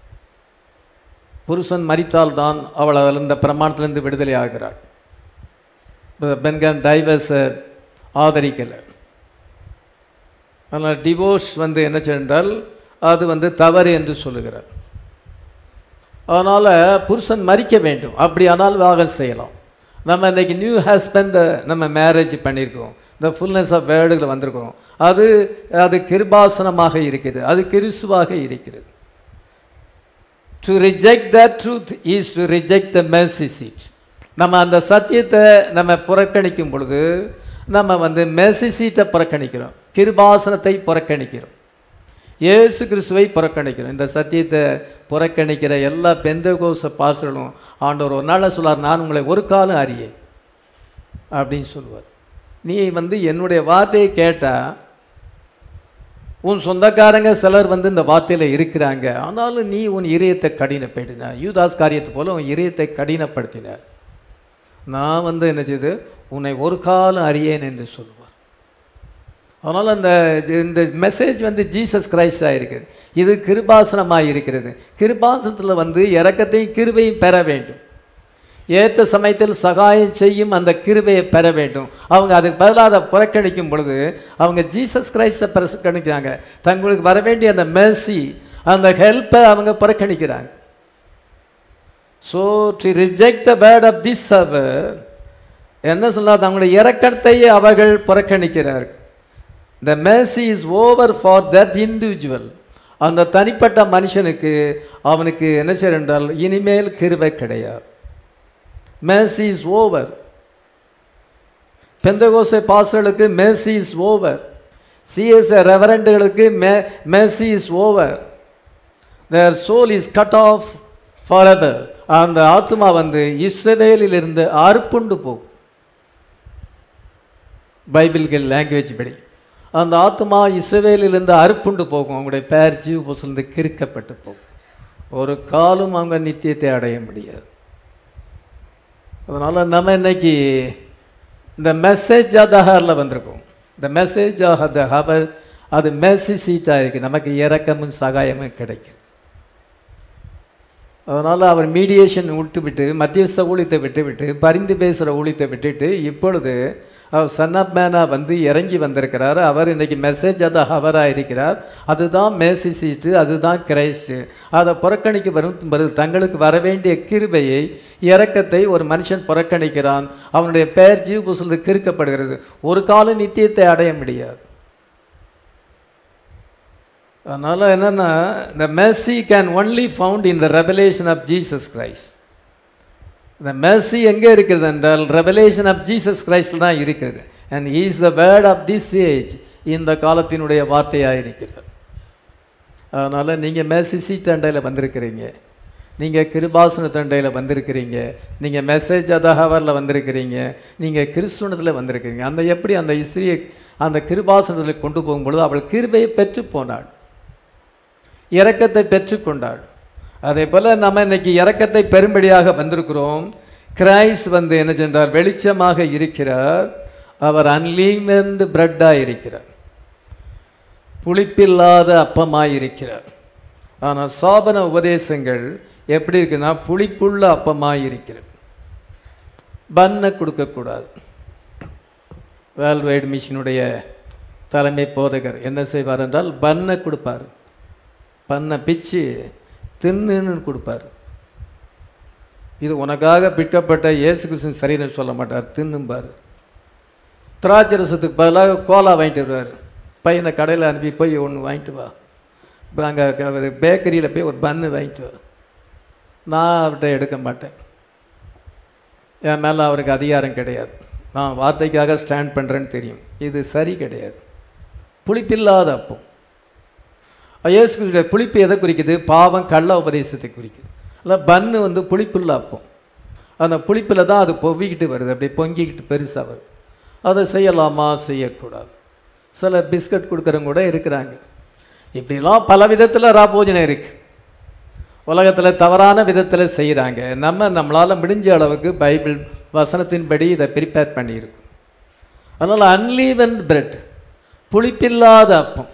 புருஷன் மரித்தால்தான் அவள் அதில் இந்த பிரமாணத்திலிருந்து விடுதலை ஆகிறாள் பெண்கன் டைவர்ஸை ஆதரிக்கலை அதனால் டிவோர்ஸ் வந்து என்ன சென்றால் அது வந்து தவறு என்று சொல்லுகிறார் அதனால் புருஷன் மறிக்க வேண்டும் அப்படி ஆனால் விவாகம் செய்யலாம் நம்ம இன்றைக்கி நியூ ஹஸ்பண்டை நம்ம மேரேஜ் பண்ணியிருக்கோம் இந்த ஃபுல்னஸ் ஆஃப் வேர்டுகளை வந்திருக்கிறோம் அது அது கிருபாசனமாக இருக்குது அது கிறிஸ்துவாக இருக்கிறது to reject the truth is to reject the mercy seat நம்ம அந்த சத்தியத்தை நம்ம புறக்கணிக்கும் பொழுது நம்ம வந்து மெர்சி சீட்டை புறக்கணிக்கிறோம் கிருபாசனத்தை புறக்கணிக்கிறோம் இயேசு கிறிஸ்துவை புறக்கணிக்கிறோம் இந்த சத்தியத்தை புறக்கணிக்கிற எல்லா பெந்தகோச பாசலும் ஆண்டவர் ஒரு நாளில் சொல்லார் நான் உங்களை ஒரு காலம் அறியேன் அப்படின்னு சொல்லுவார் நீ வந்து என்னுடைய வார்த்தையை கேட்டால் உன் சொந்தக்காரங்க சிலர் வந்து இந்த வார்த்தையில் இருக்கிறாங்க ஆனாலும் நீ உன் இதயத்தை கடினப்படுத்தின யூதாஸ் காரியத்தை போல உன் இதயத்தை கடினப்படுத்தின நான் வந்து என்ன செய்து உன்னை ஒரு காலம் அறியேன் என்று சொல்லுவார் அதனால் அந்த இந்த மெசேஜ் வந்து ஜீசஸ் கிரைஸ்டாக இருக்குது இது கிருபாசனமாக இருக்கிறது கிருபாசனத்தில் வந்து இறக்கத்தையும் கிருபையும் பெற வேண்டும் ஏற்ற சமயத்தில் சகாயம் செய்யும் அந்த கிருபையை பெற வேண்டும் அவங்க அதுக்கு பதிலாக அதை புறக்கணிக்கும் பொழுது அவங்க ஜீசஸ் கிரைஸ்டை புறக்கணிக்கிறாங்க தங்களுக்கு வர வேண்டிய அந்த மெர்சி அந்த ஹெல்ப்பை அவங்க புறக்கணிக்கிறாங்க so to reject the word of this அவர் என்ன சொன்னால் தங்களுடைய இறக்கத்தை அவர்கள் புறக்கணிக்கிறார்கள் the mercy is over for that individual அந்த தனிப்பட்ட மனுஷனுக்கு அவனுக்கு என்ன செய்ய என்றால் இனிமேல் கிருபை கிடையாது mercy இஸ் ஓவர் பெந்தகோசை பாஸ்டர்களுக்கு mercy இஸ் ஓவர் சிஎஸ்ஐ ரெவரண்டுகளுக்கு மே mercy is over their soul is cut off for அந்த ஆத்மா வந்து இஸ்ரவேலிலிருந்து அறுப்புண்டு போகும் பைபிள்கள் லாங்குவேஜ் படி அந்த ஆத்மா இஸ்ரவேலிலிருந்து அறுப்புண்டு போகும் அவங்களுடைய பேர் ஜீவ புசிலிருந்து கிறுக்கப்பட்டு போகும் ஒரு காலம் அவங்க நித்தியத்தை அடைய முடியாது அதனால் நம்ம இன்னைக்கு இந்த மெசேஜ் ஆஃப் த ஹாரில் வந்திருக்கோம் இந்த மெசேஜ் ஆஃப் த ஹவர் அது மெர்சி சீட்டாக இருக்குது நமக்கு இறக்கமும் சகாயமும் கிடைக்குது அதனால் அவர் மீடியேஷன் விட்டு விட்டு மத்தியஸ்த ஊழியத்தை விட்டு விட்டு பரிந்து பேசுகிற ஊழியத்தை விட்டுட்டு இப்பொழுது அவர் சன் ஆஃப் மேனாக வந்து இறங்கி வந்திருக்கிறார் அவர் இன்னைக்கு மெசேஜ் அதை ஹவராக இருக்கிறார் அதுதான் மேசி சீட்டு அதுதான் கிரைஸ்ட்டு அதை புறக்கணிக்க வரும் பிறகு தங்களுக்கு வர வேண்டிய கிருபையை இறக்கத்தை ஒரு மனுஷன் புறக்கணிக்கிறான் அவனுடைய பெயர் ஜீவ புசலுக்கு கிறுக்கப்படுகிறது ஒரு கால நித்தியத்தை அடைய முடியாது அதனால் என்னென்னா the mercy can only found in the revelation of Jesus Christ இந்த mercy எங்கே இருக்கிறது என்றால் ரெவலேஷன் ஆஃப் ஜீசஸ் கிரைஸ்ட் தான் இருக்கிறது and is the word of this age இந்த காலத்தினுடைய வார்த்தையாக இருக்கிறது அதனால் நீங்கள் மேசி சீ தண்டையில் வந்திருக்கிறீங்க நீங்கள் கிருபாசன தண்டையில் வந்திருக்கிறீங்க நீங்கள் மெசேஜ் அதஹவரில் வந்திருக்கிறீங்க நீங்கள் கிறிஸ்துவனத்தில் வந்திருக்கிறீங்க அந்த எப்படி அந்த இஸ்திரியை அந்த கிருபாசனத்தில் கொண்டு போகும்பொழுது அவள் கிருபையை பெற்று போனாள் இரக்கத்தை பெற்றுக்கொண்டாள் அதே போல் நம்ம இன்னைக்கு இரக்கத்தை பெரும்படியாக வந்திருக்கிறோம் கிரைஸ்ட் வந்து என்ன சென்றார் வெளிச்சமாக இருக்கிறார் அவர் அன்லிமெண்ட் பிரெட்டாக இருக்கிறார் புளிப்பில்லாத அப்பமாய் இருக்கிறார் ஆனால் சாபன உபதேசங்கள் எப்படி இருக்குன்னா புளிப்புள்ள அப்பமாய் இருக்கிறது பன்னை கொடுக்கக்கூடாது வேர்ல்ட் வைடு மிஷினுடைய தலைமை போதகர் என்ன செய்வார் என்றால் பன்னை கொடுப்பார் பண்ணை பிச்சு தின்னுன்னு கொடுப்பார் இது உனக்காக பிற்கப்பட்ட இயேசு கிறிஸ்துவின் சரீரம் சொல்ல மாட்டார் தின்னும்பார் திராட்சை ரசத்துக்கு பதிலாக கோலா வாங்கிட்டு வருவார் பையனை கடையில் அனுப்பி போய் ஒன்று வாங்கிட்டு வா அங்கே பேக்கரியில் போய் ஒரு பன்னு வாங்கிட்டு வா நான் அவர்கிட்ட எடுக்க மாட்டேன் என் மேலே அவருக்கு அதிகாரம் கிடையாது நான் வார்த்தைக்காக ஸ்டாண்ட் பண்ணுறேன்னு தெரியும் இது சரி கிடையாது புளிப்பில்லாத அப்பம் இயேசு கிறிஸ்துடைய புளிப்பு எதை குறிக்குது பாவம் கள்ள உபதேசத்தை குறிக்குது இல்லை பன்னு வந்து புளிப்புள்ள அப்பம் அந்த புளிப்பில் தான் அது பொவிக்கிட்டு வருது அப்படி பொங்கிக்கிட்டு பெருசாக வருது அதை செய்யலாமா செய்யக்கூடாது சிலர் பிஸ்கட் கொடுக்குறவங்க கூட இருக்கிறாங்க இப்படிலாம் பல விதத்தில் ராபோஜனம் இருக்குது உலகத்தில் தவறான விதத்தில் செய்கிறாங்க நம்ம நம்மளால் முடிஞ்ச அளவுக்கு பைபிள் வசனத்தின்படி இதை ப்ரிப்பேர் பண்ணியிருக்கோம் அதனால் அன்லீவன் பிரெட் புளிப்பில்லாத அப்பம்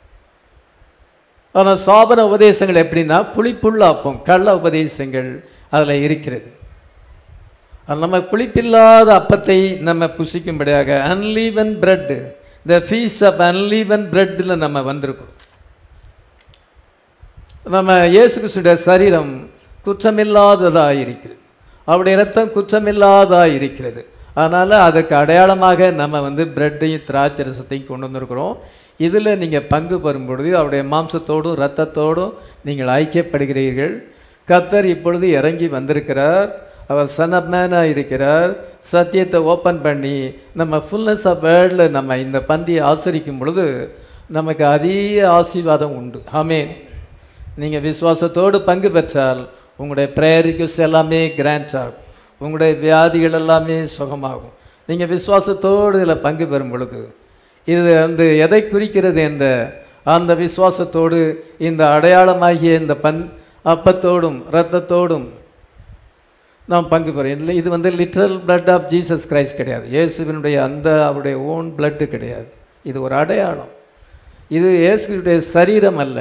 ஆனால் சாபன உபதேசங்கள் எப்படின்னா புளிப்புள்ள அப்பம் கள்ள உபதேசங்கள் அதில் இருக்கிறது அது நம்ம புளிப்பில்லாத அப்பத்தை நம்ம புசிக்கும்படியாக unleavened bread the feast of unleavened பிரெட்டில் நம்ம வந்திருக்கோம் நம்ம இயேசு கிறிஸ்துடைய சரீரம் குற்றமில்லாததாக இருக்கிறது அவருடைய ரத்தம் குற்றமில்லாததாக இருக்கிறது அதனால் அதுக்கு அடையாளமாக நம்ம வந்து பிரெட்டையும் திராட்சை ரசத்தையும் கொண்டு வந்திருக்கிறோம் இதில் நீங்கள் பங்கு பெறும் பொழுது அவருடைய மாம்சத்தோடும் இரத்தத்தோடும் நீங்கள் ஐக்கியப்படுகிறீர்கள் கத்தர் இப்பொழுது இறங்கி வந்திருக்கிறார் அவர் சன் ஆஃப் மேனாக இருக்கிறார் சத்தியத்தை ஓப்பன் பண்ணி நம்ம ஃபுல்னஸ் ஆஃப் வேர்ல்டில் நம்ம இந்த பந்தியை ஆசரிக்கும் பொழுது நமக்கு அதிக ஆசீர்வாதம் உண்டு ஆமேன் நீங்கள் விசுவாசத்தோடு பங்கு பெற்றால் உங்களுடைய ப்ரேயர் ரிக்வஸ்ட் எல்லாமே கிராண்ட் ஆகும் உங்களுடைய வியாதிகள் எல்லாமே சுகமாகும் நீங்கள் விசுவாசத்தோடு இதில் பங்கு பெறும் பொழுது இது வந்து எதை குறிக்கிறது என்ற அந்த விசுவாசத்தோடு இந்த அடையாளமாகிய இந்த பன் அப்பத்தோடும் இரத்தத்தோடும் நாம் பங்கு பெறும் இல்லை இது வந்து literal blood of Jesus Christ கிடையாது இயேசுவினுடைய அந்த அவருடைய ஓன் பிளட்டு கிடையாது இது ஒரு அடையாளம் இது இயேசுடைய சரீரம் அல்ல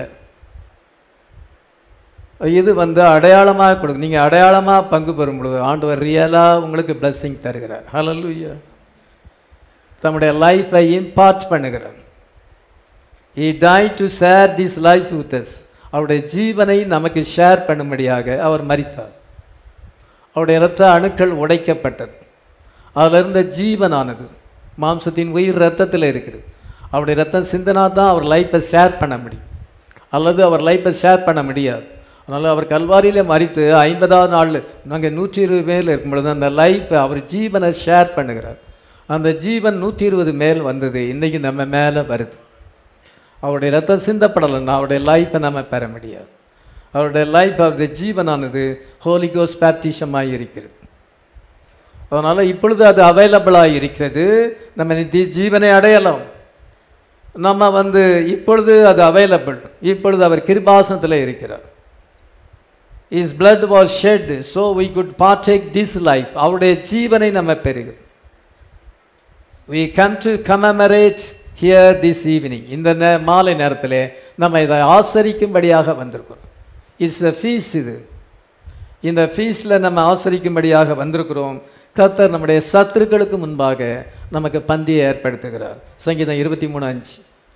இது வந்து அடையாளமாக கொடுக்கும் நீங்கள் அடையாளமாக பங்கு பெறும் பொழுது ஆண்டவர் ரியலாக உங்களுக்கு blessing தருகிறார் ஹalleluya தம்முடைய லைஃப்பை இம்பார்ட் பண்ணுகிறார் he died to share this life with us அவருடைய ஜீவனை நமக்கு ஷேர் பண்ணும்படியாக அவர் மரித்தார் அவருடைய இரத்த அணுக்கள் உடைக்கப்பட்டது அதில் இருந்த ஜீவனானது மாம்சத்தின் உயிர் ரத்தத்தில் இருக்குது அவருடைய ரத்தம் சிந்தனா தான் அவர் லைஃப்பை ஷேர் பண்ண முடியும் அல்லது அவர் லைஃப்பை ஷேர் பண்ண முடியாது அதனால் அவர் கல்வாரியில் மறித்து ஐம்பதாவது நாள் நாங்கள் நூற்றி இருபது மேல் இருக்கும் பொழுது அந்த லைஃப்பை அவர் ஜீவனை ஷேர் பண்ணுகிறார் அந்த ஜீவன் நூற்றி இருபது மேல் வந்தது இன்றைக்கி நம்ம மேலே வருது அவருடைய ரத்தம் சிந்தப்படலைன்னா அவருடைய லைஃப்பை நம்ம பெற முடியாது அவருடைய லைஃப் அவருடைய ஜீவனானது ஹோலிகோஸ் பேப்டிஷமாக இருக்கிறது அதனால் இப்பொழுது அது அவைலபிளாக இருக்கிறது நம்ம நித்திய ஜீவனை அடையலாம் நம்ம வந்து இப்பொழுது அது அவைலபிள் இப்பொழுது அவர் கிருபாசனத்தில் இருக்கிறார் his blood was shed so we could partake this life அவருடைய ஜீவனை நம்ம பெறுகிறோம் we come to commemorate here this evening இந்த நே- மாலை நேரத்திலே நம்ம இதை ஆசரிக்கும்படியாக வந்திருக்கிறோம் இட்ஸ் a feast இது இந்த ஃபீஸில் நம்ம ஆசரிக்கும்படியாக வந்திருக்கிறோம் கர்த்தர் நம்முடைய சத்துருக்களுக்கு முன்பாக நமக்கு பந்தியை ஏற்படுத்துகிறார் சங்கீதம் இருபத்தி மூணு அஞ்சு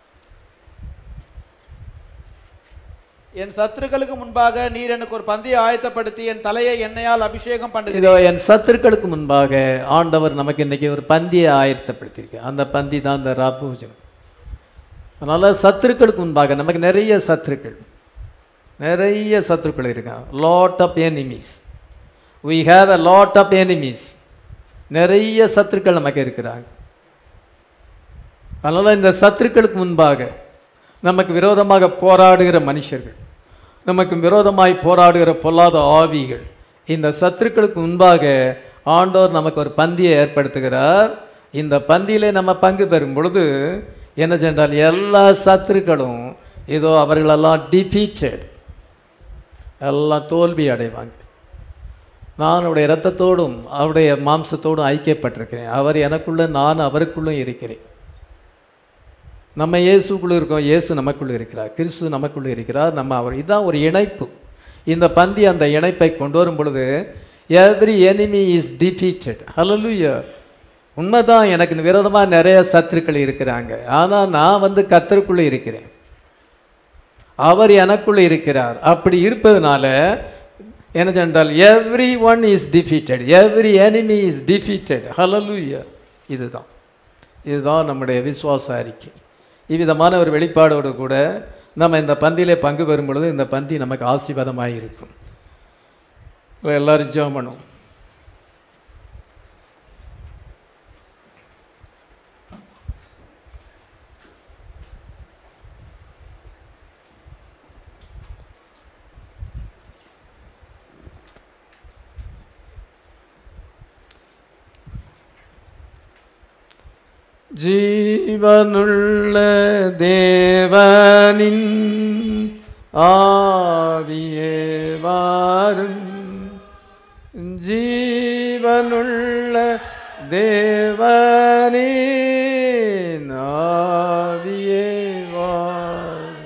என் சத்துருக்களுக்கு முன்பாக நீர் எனக்கு ஒரு பந்தியை ஆயத்தப்படுத்தி என் தலையை எண்ணெயால் அபிஷேகம் பண்ணுகிறேன் இதோ என் சத்துருக்களுக்கு முன்பாக ஆண்டவர் நமக்கு இன்னைக்கு ஒரு பந்தியை ஆயத்தப்படுத்தியிருக்கு அந்த பந்தி தான் இந்த ராபோஜனம் அதனால சத்துருக்களுக்கு முன்பாக நமக்கு நிறைய சத்துருக்கள் நிறைய சத்துருக்கள் இருக்காங்க lot of enemies we have a lot of enemies நிறைய சத்துருக்கள் நமக்கு இருக்கிறாங்க அதனால் இந்த சத்துருக்களுக்கு முன்பாக நமக்கு விரோதமாக போராடுகிற மனுஷர்கள் நமக்கு விரோதமாய் போராடுகிற பொல்லாத ஆவிகள் இந்த சத்துருக்களுக்கு முன்பாக ஆண்டோர் நமக்கு ஒரு பந்தியை ஏற்படுத்துகிறார் இந்த பந்தியிலே நம்ம பங்கு பெறும் பொழுது என்ன சென்றால் எல்லா சத்துருக்களும் இதோ அவர்களெல்லாம் டிஃபீட்டட் எல்லாம் தோல்வி அடைவாங்க நான் அவருடைய இரத்தத்தோடும் அவருடைய மாம்சத்தோடும் ஐக்கியப்பட்டிருக்கிறேன் அவர் எனக்குள்ள நான் அவருக்குள்ளும் இருக்கிறேன் நம்ம இயேசுக்குள்ள இருக்கோம் இயேசு நமக்குள்ள இருக்கிறார் கிறிஸ்து நமக்குள்ள இருக்கிறார் நம்ம அவர் இதுதான் ஒரு இணைப்பு இந்த பந்தி அந்த இணைப்பை கொண்டு வரும் பொழுது எவ்ரி enemy இஸ் defeated hallelujah உண்மைதான் எனக்கு விரோதமாக நிறைய சத்துருக்கள் இருக்கிறாங்க ஆனால் நான் வந்து கத்தருக்குள்ளே இருக்கிறேன் அவர் எனக்குள்ள இருக்கிறார் அப்படி இருப்பதனால என்ன சென்றால் every one is defeated every enemy is defeated hallelujah இதுதான் இதுதான் நம்முடைய விசுவாச அறிக்கை இவ்விதமான ஒரு வெளிப்பாடோடு கூட நம்ம இந்த பந்தியிலே பங்கு பெறும் பொழுது இந்த பந்தி நமக்கு ஆசீர்வாதமாக இருக்கும் எல்லாரும் ஜெபம் பண்ணுவோம் ஜீவனுள்ள தேவனின் ஆவியே வாரும் ஜீவனுள்ள தேவனின் ஆவியே வாரும்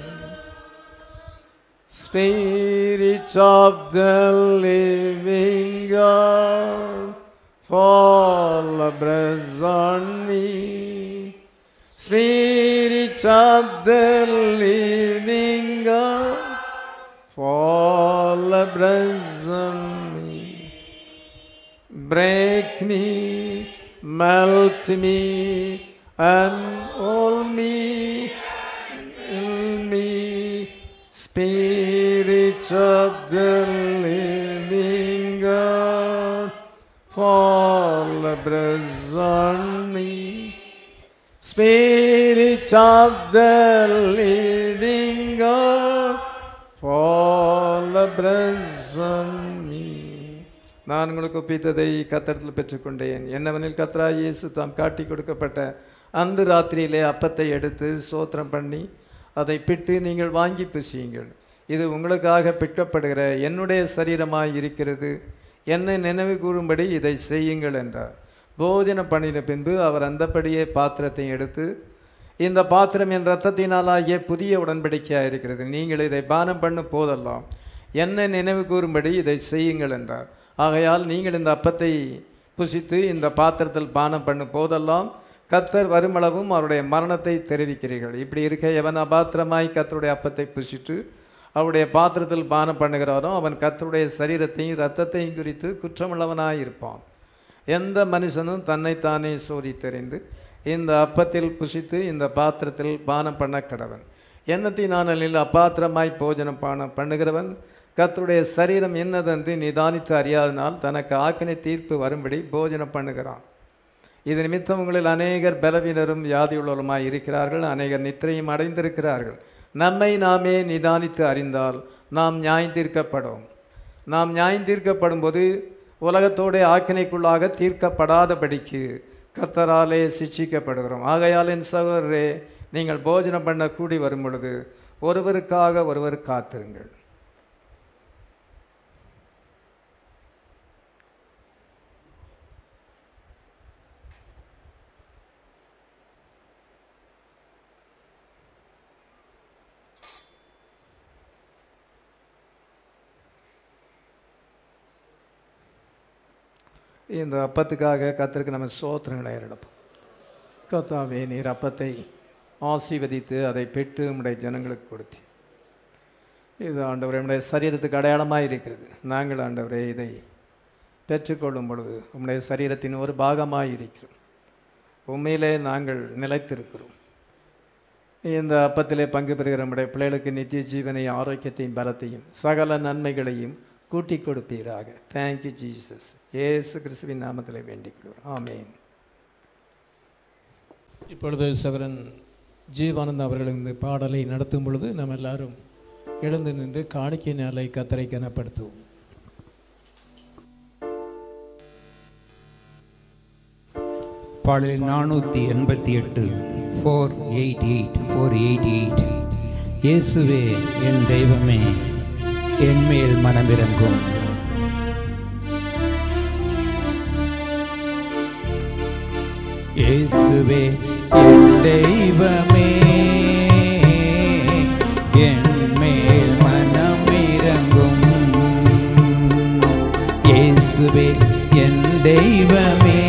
Spirits of the living God, fall abreast on me. Spirits of the living God, fall abreast on me. Break me, melt me, and all me, fill me. Spirit of the living God, fall abreast on me. Spirit of the living God, fall abreast on me. நான் உங்களுக்கு ஒப்பித்ததை கத்தரத்தில் பெற்றுக்கொண்டேன் என்னவெனில் கத்ரா இயேசு தாம் காட்டி கொடுக்கப்பட்ட அந்த ராத்திரியிலே அப்பத்தை எடுத்து சோத்திரம் பண்ணி அதை பிட்டு நீங்கள் வாங்கி புசியுங்கள் இது உங்களுக்காக பிற்கப்படுகிற என்னுடைய சரீரமாய் இருக்கிறது என்னை நினைவு கூறும்படி இதை செய்யுங்கள் என்றார் போஜனம் பண்ணின பின்பு அவர் அந்தப்படியே பாத்திரத்தை எடுத்து இந்த பாத்திரம் என் ரத்தத்தினாலாகிய புதிய உடன்படிக்கையாக இருக்கிறது நீங்கள் இதை பானம் பண்ணும் போதெல்லாம் என்னை நினைவு கூறும்படி இதை செய்யுங்கள் என்றார் ஆகையால் நீங்கள் இந்த அப்பத்தை புசித்து இந்த பாத்திரத்தில் பானம் பண்ணும் போதெல்லாம் கத்தர் வருமளவும் அவருடைய மரணத்தை தெரிவிக்கிறீர்கள் இப்படி இருக்க எவன் அபாத்திரமாய் கத்தருடைய அப்பத்தை புசித்து அவருடைய பாத்திரத்தில் பானம் பண்ணுகிறானோ அவன் கத்தருடைய சரீரத்தையும் இரத்தத்தையும் குறித்து குற்றமுள்ளவனாய் இருப்பான் எந்த மனுஷனும் தன்னைத்தானே சோதித்தறிந்து இந்த அப்பத்தில் புசித்து இந்த பாத்திரத்தில் பானம் பண்ண கடவன் எண்ணத்தினானில் அப்பாத்திரமாய் போஜனம் பானம் பண்ணுகிறவன் கர்த்தருடைய சரீரம் என்னதென்று நிதானித்து அறியாதனால் தனக்கு ஆக்கினை தீர்ப்பு வரும்படி போஜனம் பண்ணுகிறான் இது நிமித்தம் உங்களில் அநேகர் பலவீனரும் வியாதியுள்ளவருமாய் இருக்கிறார்கள் அநேகர் நித்திரையும் அடைந்திருக்கிறார்கள் நம்மை நாமே நிதானித்து அறிந்தால் நாம் நியாயந்தீர்க்கப்படும் நாம் நியாயந்தீர்க்கப்படும் போது உலகத்தோட ஆக்கினைக்குள்ளாக தீர்க்கப்படாதபடிக்கு கர்த்தராலே சிட்சிக்கப்படுகிறோம் ஆகையால் என் சகோதரரே நீங்கள் போஜனம் பண்ண கூடி வரும் பொழுது ஒருவருக்காக ஒருவர் காத்திருங்கள் இந்த அப்பத்துக்காக கத்திற்கு நம்ம சோத்திரங்களை ஏறெடுப்போம் கத்தாவே நீர் அப்பத்தை ஆசீர்வதித்து அதை பெற்று நம்முடைய ஜனங்களுக்கு கொடுத்து இது ஆண்டவரே நம்முடைய சரீரத்துக்கு அடையாளமாக இருக்கிறது நாங்கள் ஆண்டவரே இதை பெற்றுக்கொள்ளும் பொழுது நம்முடைய சரீரத்தின் ஒரு பாகமாக இருக்கிறோம் உண்மையிலே நாங்கள் நிலைத்திருக்கிறோம் இந்த அப்பத்திலே பங்கு பெறுகிற நம்முடைய பிள்ளைகளுக்கு நித்திய ஜீவனையும் ஆரோக்கியத்தையும் பலத்தையும் சகல நன்மைகளையும் கூட்டி கொடுப்பீராக தேங்க்யூ ஜீசஸ் ஏசு கிறிஸ்துவின் நாமத்தில் வேண்டிக் கொள்வோம் ஆமேன் இப்பொழுது சவரன் ஜீவானந்த் அவர்கள் இந்த பாடலை நடத்தும் பொழுது நம்ம எல்லாரும் எழுந்து நின்று காணிக்கை நாளை கத்தரை கனப்படுத்துவோம் பாடலில் நானூற்றி எண்பத்தி எட்டு four eight eight four eight eight இயேசுவே என் தெய்வமே என் மேல் மனமிறங்கும் இயேசுவே என் தெய்வமே என் மேல் மனமிறங்கும் இயேசுவே என் தெய்வமே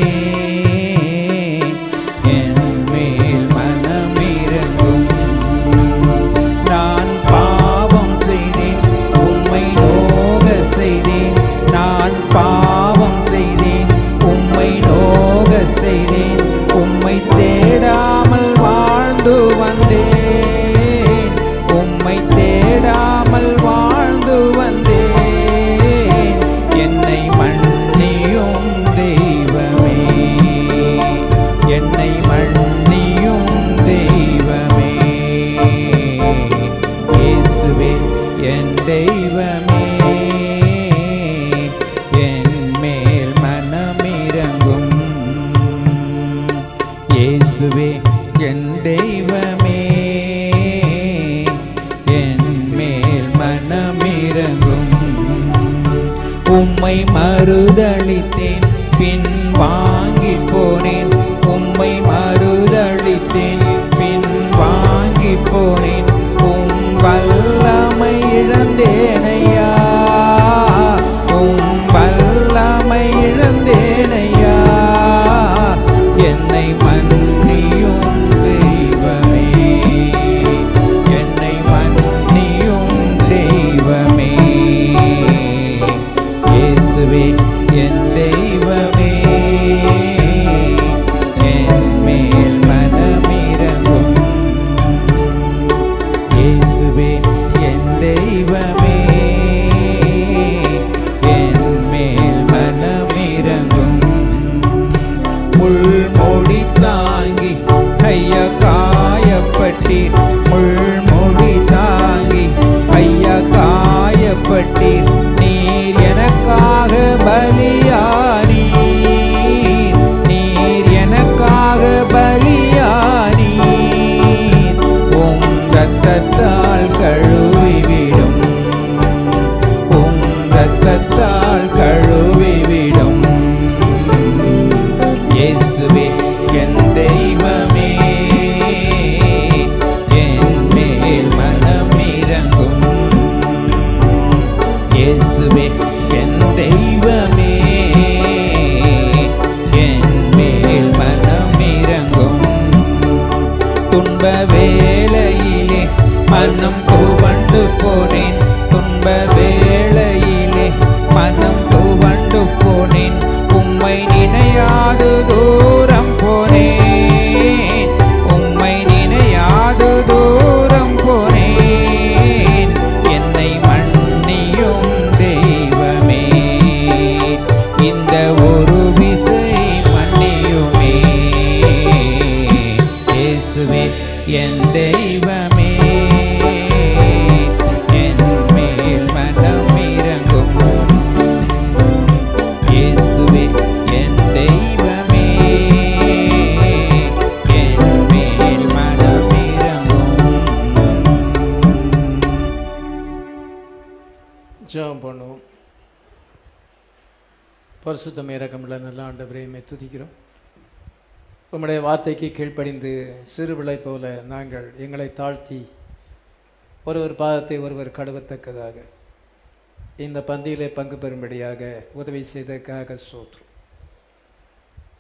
என் மேல் மனமிறங்கும் நான் பாவம் செய்தேன் உம்மை நோக செய்தேன் நான் பாவம் செய்தேன் உம்மை நோக செய்தேன் உம்மை தேடாமல் வாழ்ந்து வந்தேன் உம்மை தேடாமல் வாழ்ந்து வந்தேன் என்னை மன்னியும் தெய்வமே என்னை மன்னியும் தெய்வமே இயேசுவே என் தெய்வமே என் மேல் மனமிறங்கும் இயேசுவே என் தெய்வமே என் மேல் மனமிறங்கும் உம்மை மறுதளித்தேன் பின் வாங்கி போனேன் உம்மை மறுதளித்தேன் பின் வாங்கி போனேன் உம் வல்லமை இழந்தேனையா உம் வல்லமை இழந்தேனையா என்னை மன்னியும் தெய்வமே என்னை மன்னியும் தெய்வமே இயேசுவே என் தெய்வமே என் மேல் மனமிறங்கும் இயேசுவே என் தெய்வமே என் மேல் மனமிறங்கும் முள்மொழி தாங்கி ஐயா காயப்பட்டீர் முள்மொழி தாங்கி ஐயா காயப்பட்டீர் நீர் எனக்காக பலியானீர் நீர் எனக்காக பலியானீர் உம் ரத்தத்தால் கழுவிவிடும் உம் ரத்தத்தால் கழுவிவிடும் இயேசுவே என் தெய்வமே என் மேல் மனமிறங்கும் இயேசுவே என் தெய்வமே என் மேல் மனமிறங்கும் துன்ப வேளையிலே மனம் துவண்டு போனேன் துன்ப வேளையிலே மனம் துவண்டு போனேன் உம்மை நினையாது தூரம் போனேன் உம்மை நினையாது தூரம் போனேன் என்னை மன்னியும் தெய்வமே இந்த ஒரு விசை மன்னியுமே இயேசுவே என் தெய்வமே என் மேல் மனமிறங்கும் இயேசுவே என் தெய்வமே என் மேல் மனமிறங்கும் ஜெபம் பண்ணுவோம் பரிசுத்தம் இறக்கமுள்ள நல்ல ஆண்டவரையுமே துதிக்கிறோம் உம்முடைய வார்த்தைக்கு கீழ்ப்படிந்து சிறுபிள்ளை போல நாங்கள் எங்களை தாழ்த்தி ஒருவர் பாதத்தை ஒருவர் கழுவத்தக்கதாக இந்த பந்தியிலே பங்கு பெறும்படியாக உதவி செய்ததற்காக சோற்று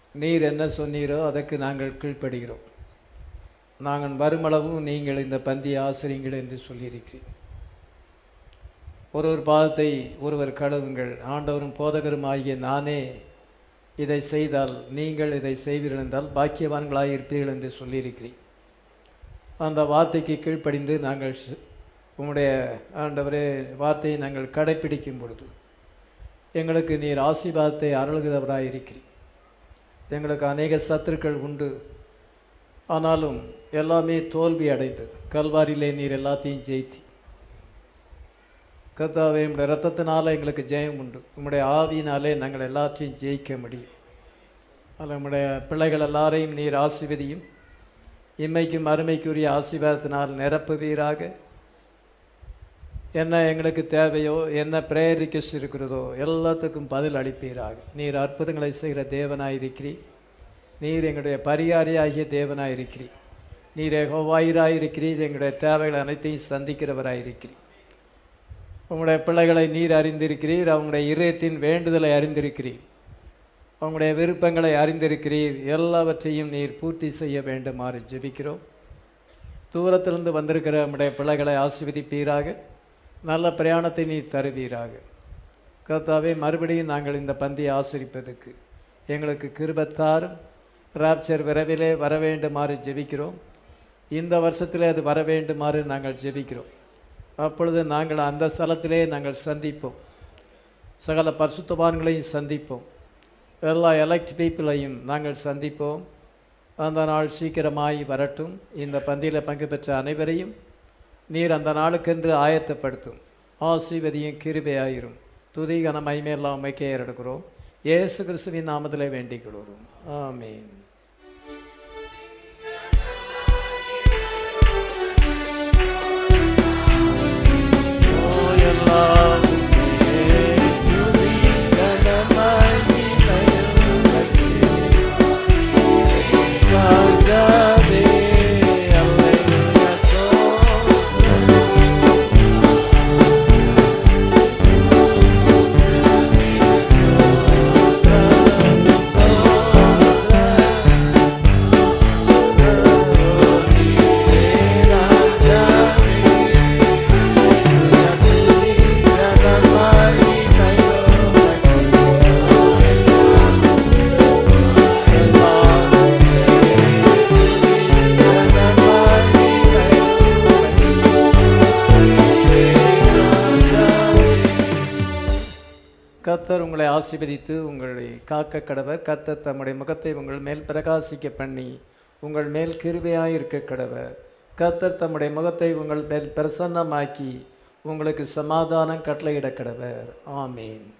நீர் என்ன சொன்னீரோ அதற்கு நாங்கள் கீழ்ப்படுகிறோம் நாங்கள் வருமளவும் நீங்கள் இந்த பந்தியை ஆசிரியுங்கள் என்று சொல்லியிருக்கிறீர் ஒருவர் பாதத்தை ஒருவர் கழுவுங்கள் ஆண்டவரும் போதகரும் ஆகிய நானே இதை செய்தால் நீங்கள் இதை செய்வீர்கள் என்றால் பாக்கியவான்களாக இருப்பீர்கள் என்று சொல்லியிருக்கிறீர் அந்த வார்த்தைக்கு கீழ்ப்படிந்து நாங்கள் ஸ்- உம்முடைய ஆண்டவரே வார்த்தையை நாங்கள் கடைப்பிடிக்கும் பொழுது எங்களுக்கு நீர் ஆசீர்வாதத்தை அருளுகிறவராக இருக்கிறீர் எங்களுக்கு அநேக சத்துருக்கள் உண்டு ஆனாலும் எல்லாமே தோல்வி அடைந்தது கல்வாரியிலே நீர் எல்லாத்தையும் ஜெயித்தி கர்த்தாவே உம்முடைய ரத்தத்தினால எங்களுக்கு ஜெயம் உண்டு உம்முடைய ஆவியினாலே நாங்கள் எல்லாத்தையும் ஜெயிக்க முடியும் அதில் உம்முடைய பிள்ளைகள் எல்லாரையும் நீர் ஆசீர்வதியும் இம்மைக்கும் அருமைக்குரிய ஆசீர்வாதத்தினால் நிரப்புவீராக என்ன எங்களுக்கு தேவையோ என்ன ப்ரேயர் ரிக்வெஸ்ட் இருக்கிறதோ எல்லாத்துக்கும் பதில் அளிப்பீராக நீர் அற்புதங்களை செய்கிற தேவனாயிருக்கிறீர் நீர் எங்களுடைய பரிகாரியாகிய தேவனாயிருக்கிறீர் நீர் எகோவாயிராயிருக்கிறீர் எங்களுடைய தேவைகள் அனைத்தையும் சந்திக்கிறவராயிருக்கிறீர் உங்களுடைய பிள்ளைகளை நீர் அறிந்திருக்கிறீர் அவங்களுடைய இதயத்தின் வேண்டுதலை அறிந்திருக்கிறீர் அவங்களுடைய விருப்பங்களை அறிந்திருக்கிறீர் எல்லாவற்றையும் நீர் பூர்த்தி செய்ய வேண்டுமாறு ஜெபிக்கிறோம் தூரத்திலிருந்து வந்திருக்கிற நம்முடைய பிள்ளைகளை ஆசீர்வதிப்பீராக நல்ல பிரயாணத்தை நீர் தருவீராக கர்த்தாவே மறுபடியும் நாங்கள் இந்த பந்தியை ஆசிரிப்பதற்கு எங்களுக்கு கிருபத்தாரும் ராப்சர் விரைவிலே வர வேண்டுமாறு ஜெபிக்கிறோம் இந்த வருஷத்திலே அது வர வேண்டுமாறு நாங்கள் ஜெபிக்கிறோம் அப்பொழுது நாங்கள் அந்த ஸ்தலத்திலே நாங்கள் சந்திப்போம் சகல பரிசுத்தவான்களையும் சந்திப்போம் எல்லா எலக்ட் பீப்புளையும் நாங்கள் சந்திப்போம் அந்த நாள் சீக்கிரமாய் வரட்டும் இந்த பந்தியில் பங்கு பெற்ற அனைவரையும் நீர் அந்த நாளுக்கென்று ஆயத்தப்படுத்தும் ஆசீர்வதியும் கிருபையாயிரும் துதி கன மைமையெல்லாம் அமைக்க எடுக்கிறோம் இயேசு கிறிஸ்துவின் நாமத்திலே வேண்டிக் கொள்கிறோம் ஆமீன் கர்த்தர் உங்களை ஆசீர்வதித்து உங்களை காக்க கடவர் கர்த்தர் தம்முடைய முகத்தை உங்கள் மேல் பிரகாசிக்க பண்ணி உங்கள் மேல் கிருபையாயிருக்க கடவர் கர்த்தர் தம்முடைய முகத்தை உங்கள் மேல் பிரசன்னமாக்கி உங்களுக்கு சமாதானம் கட்டளையிட கடவர் ஆமீன்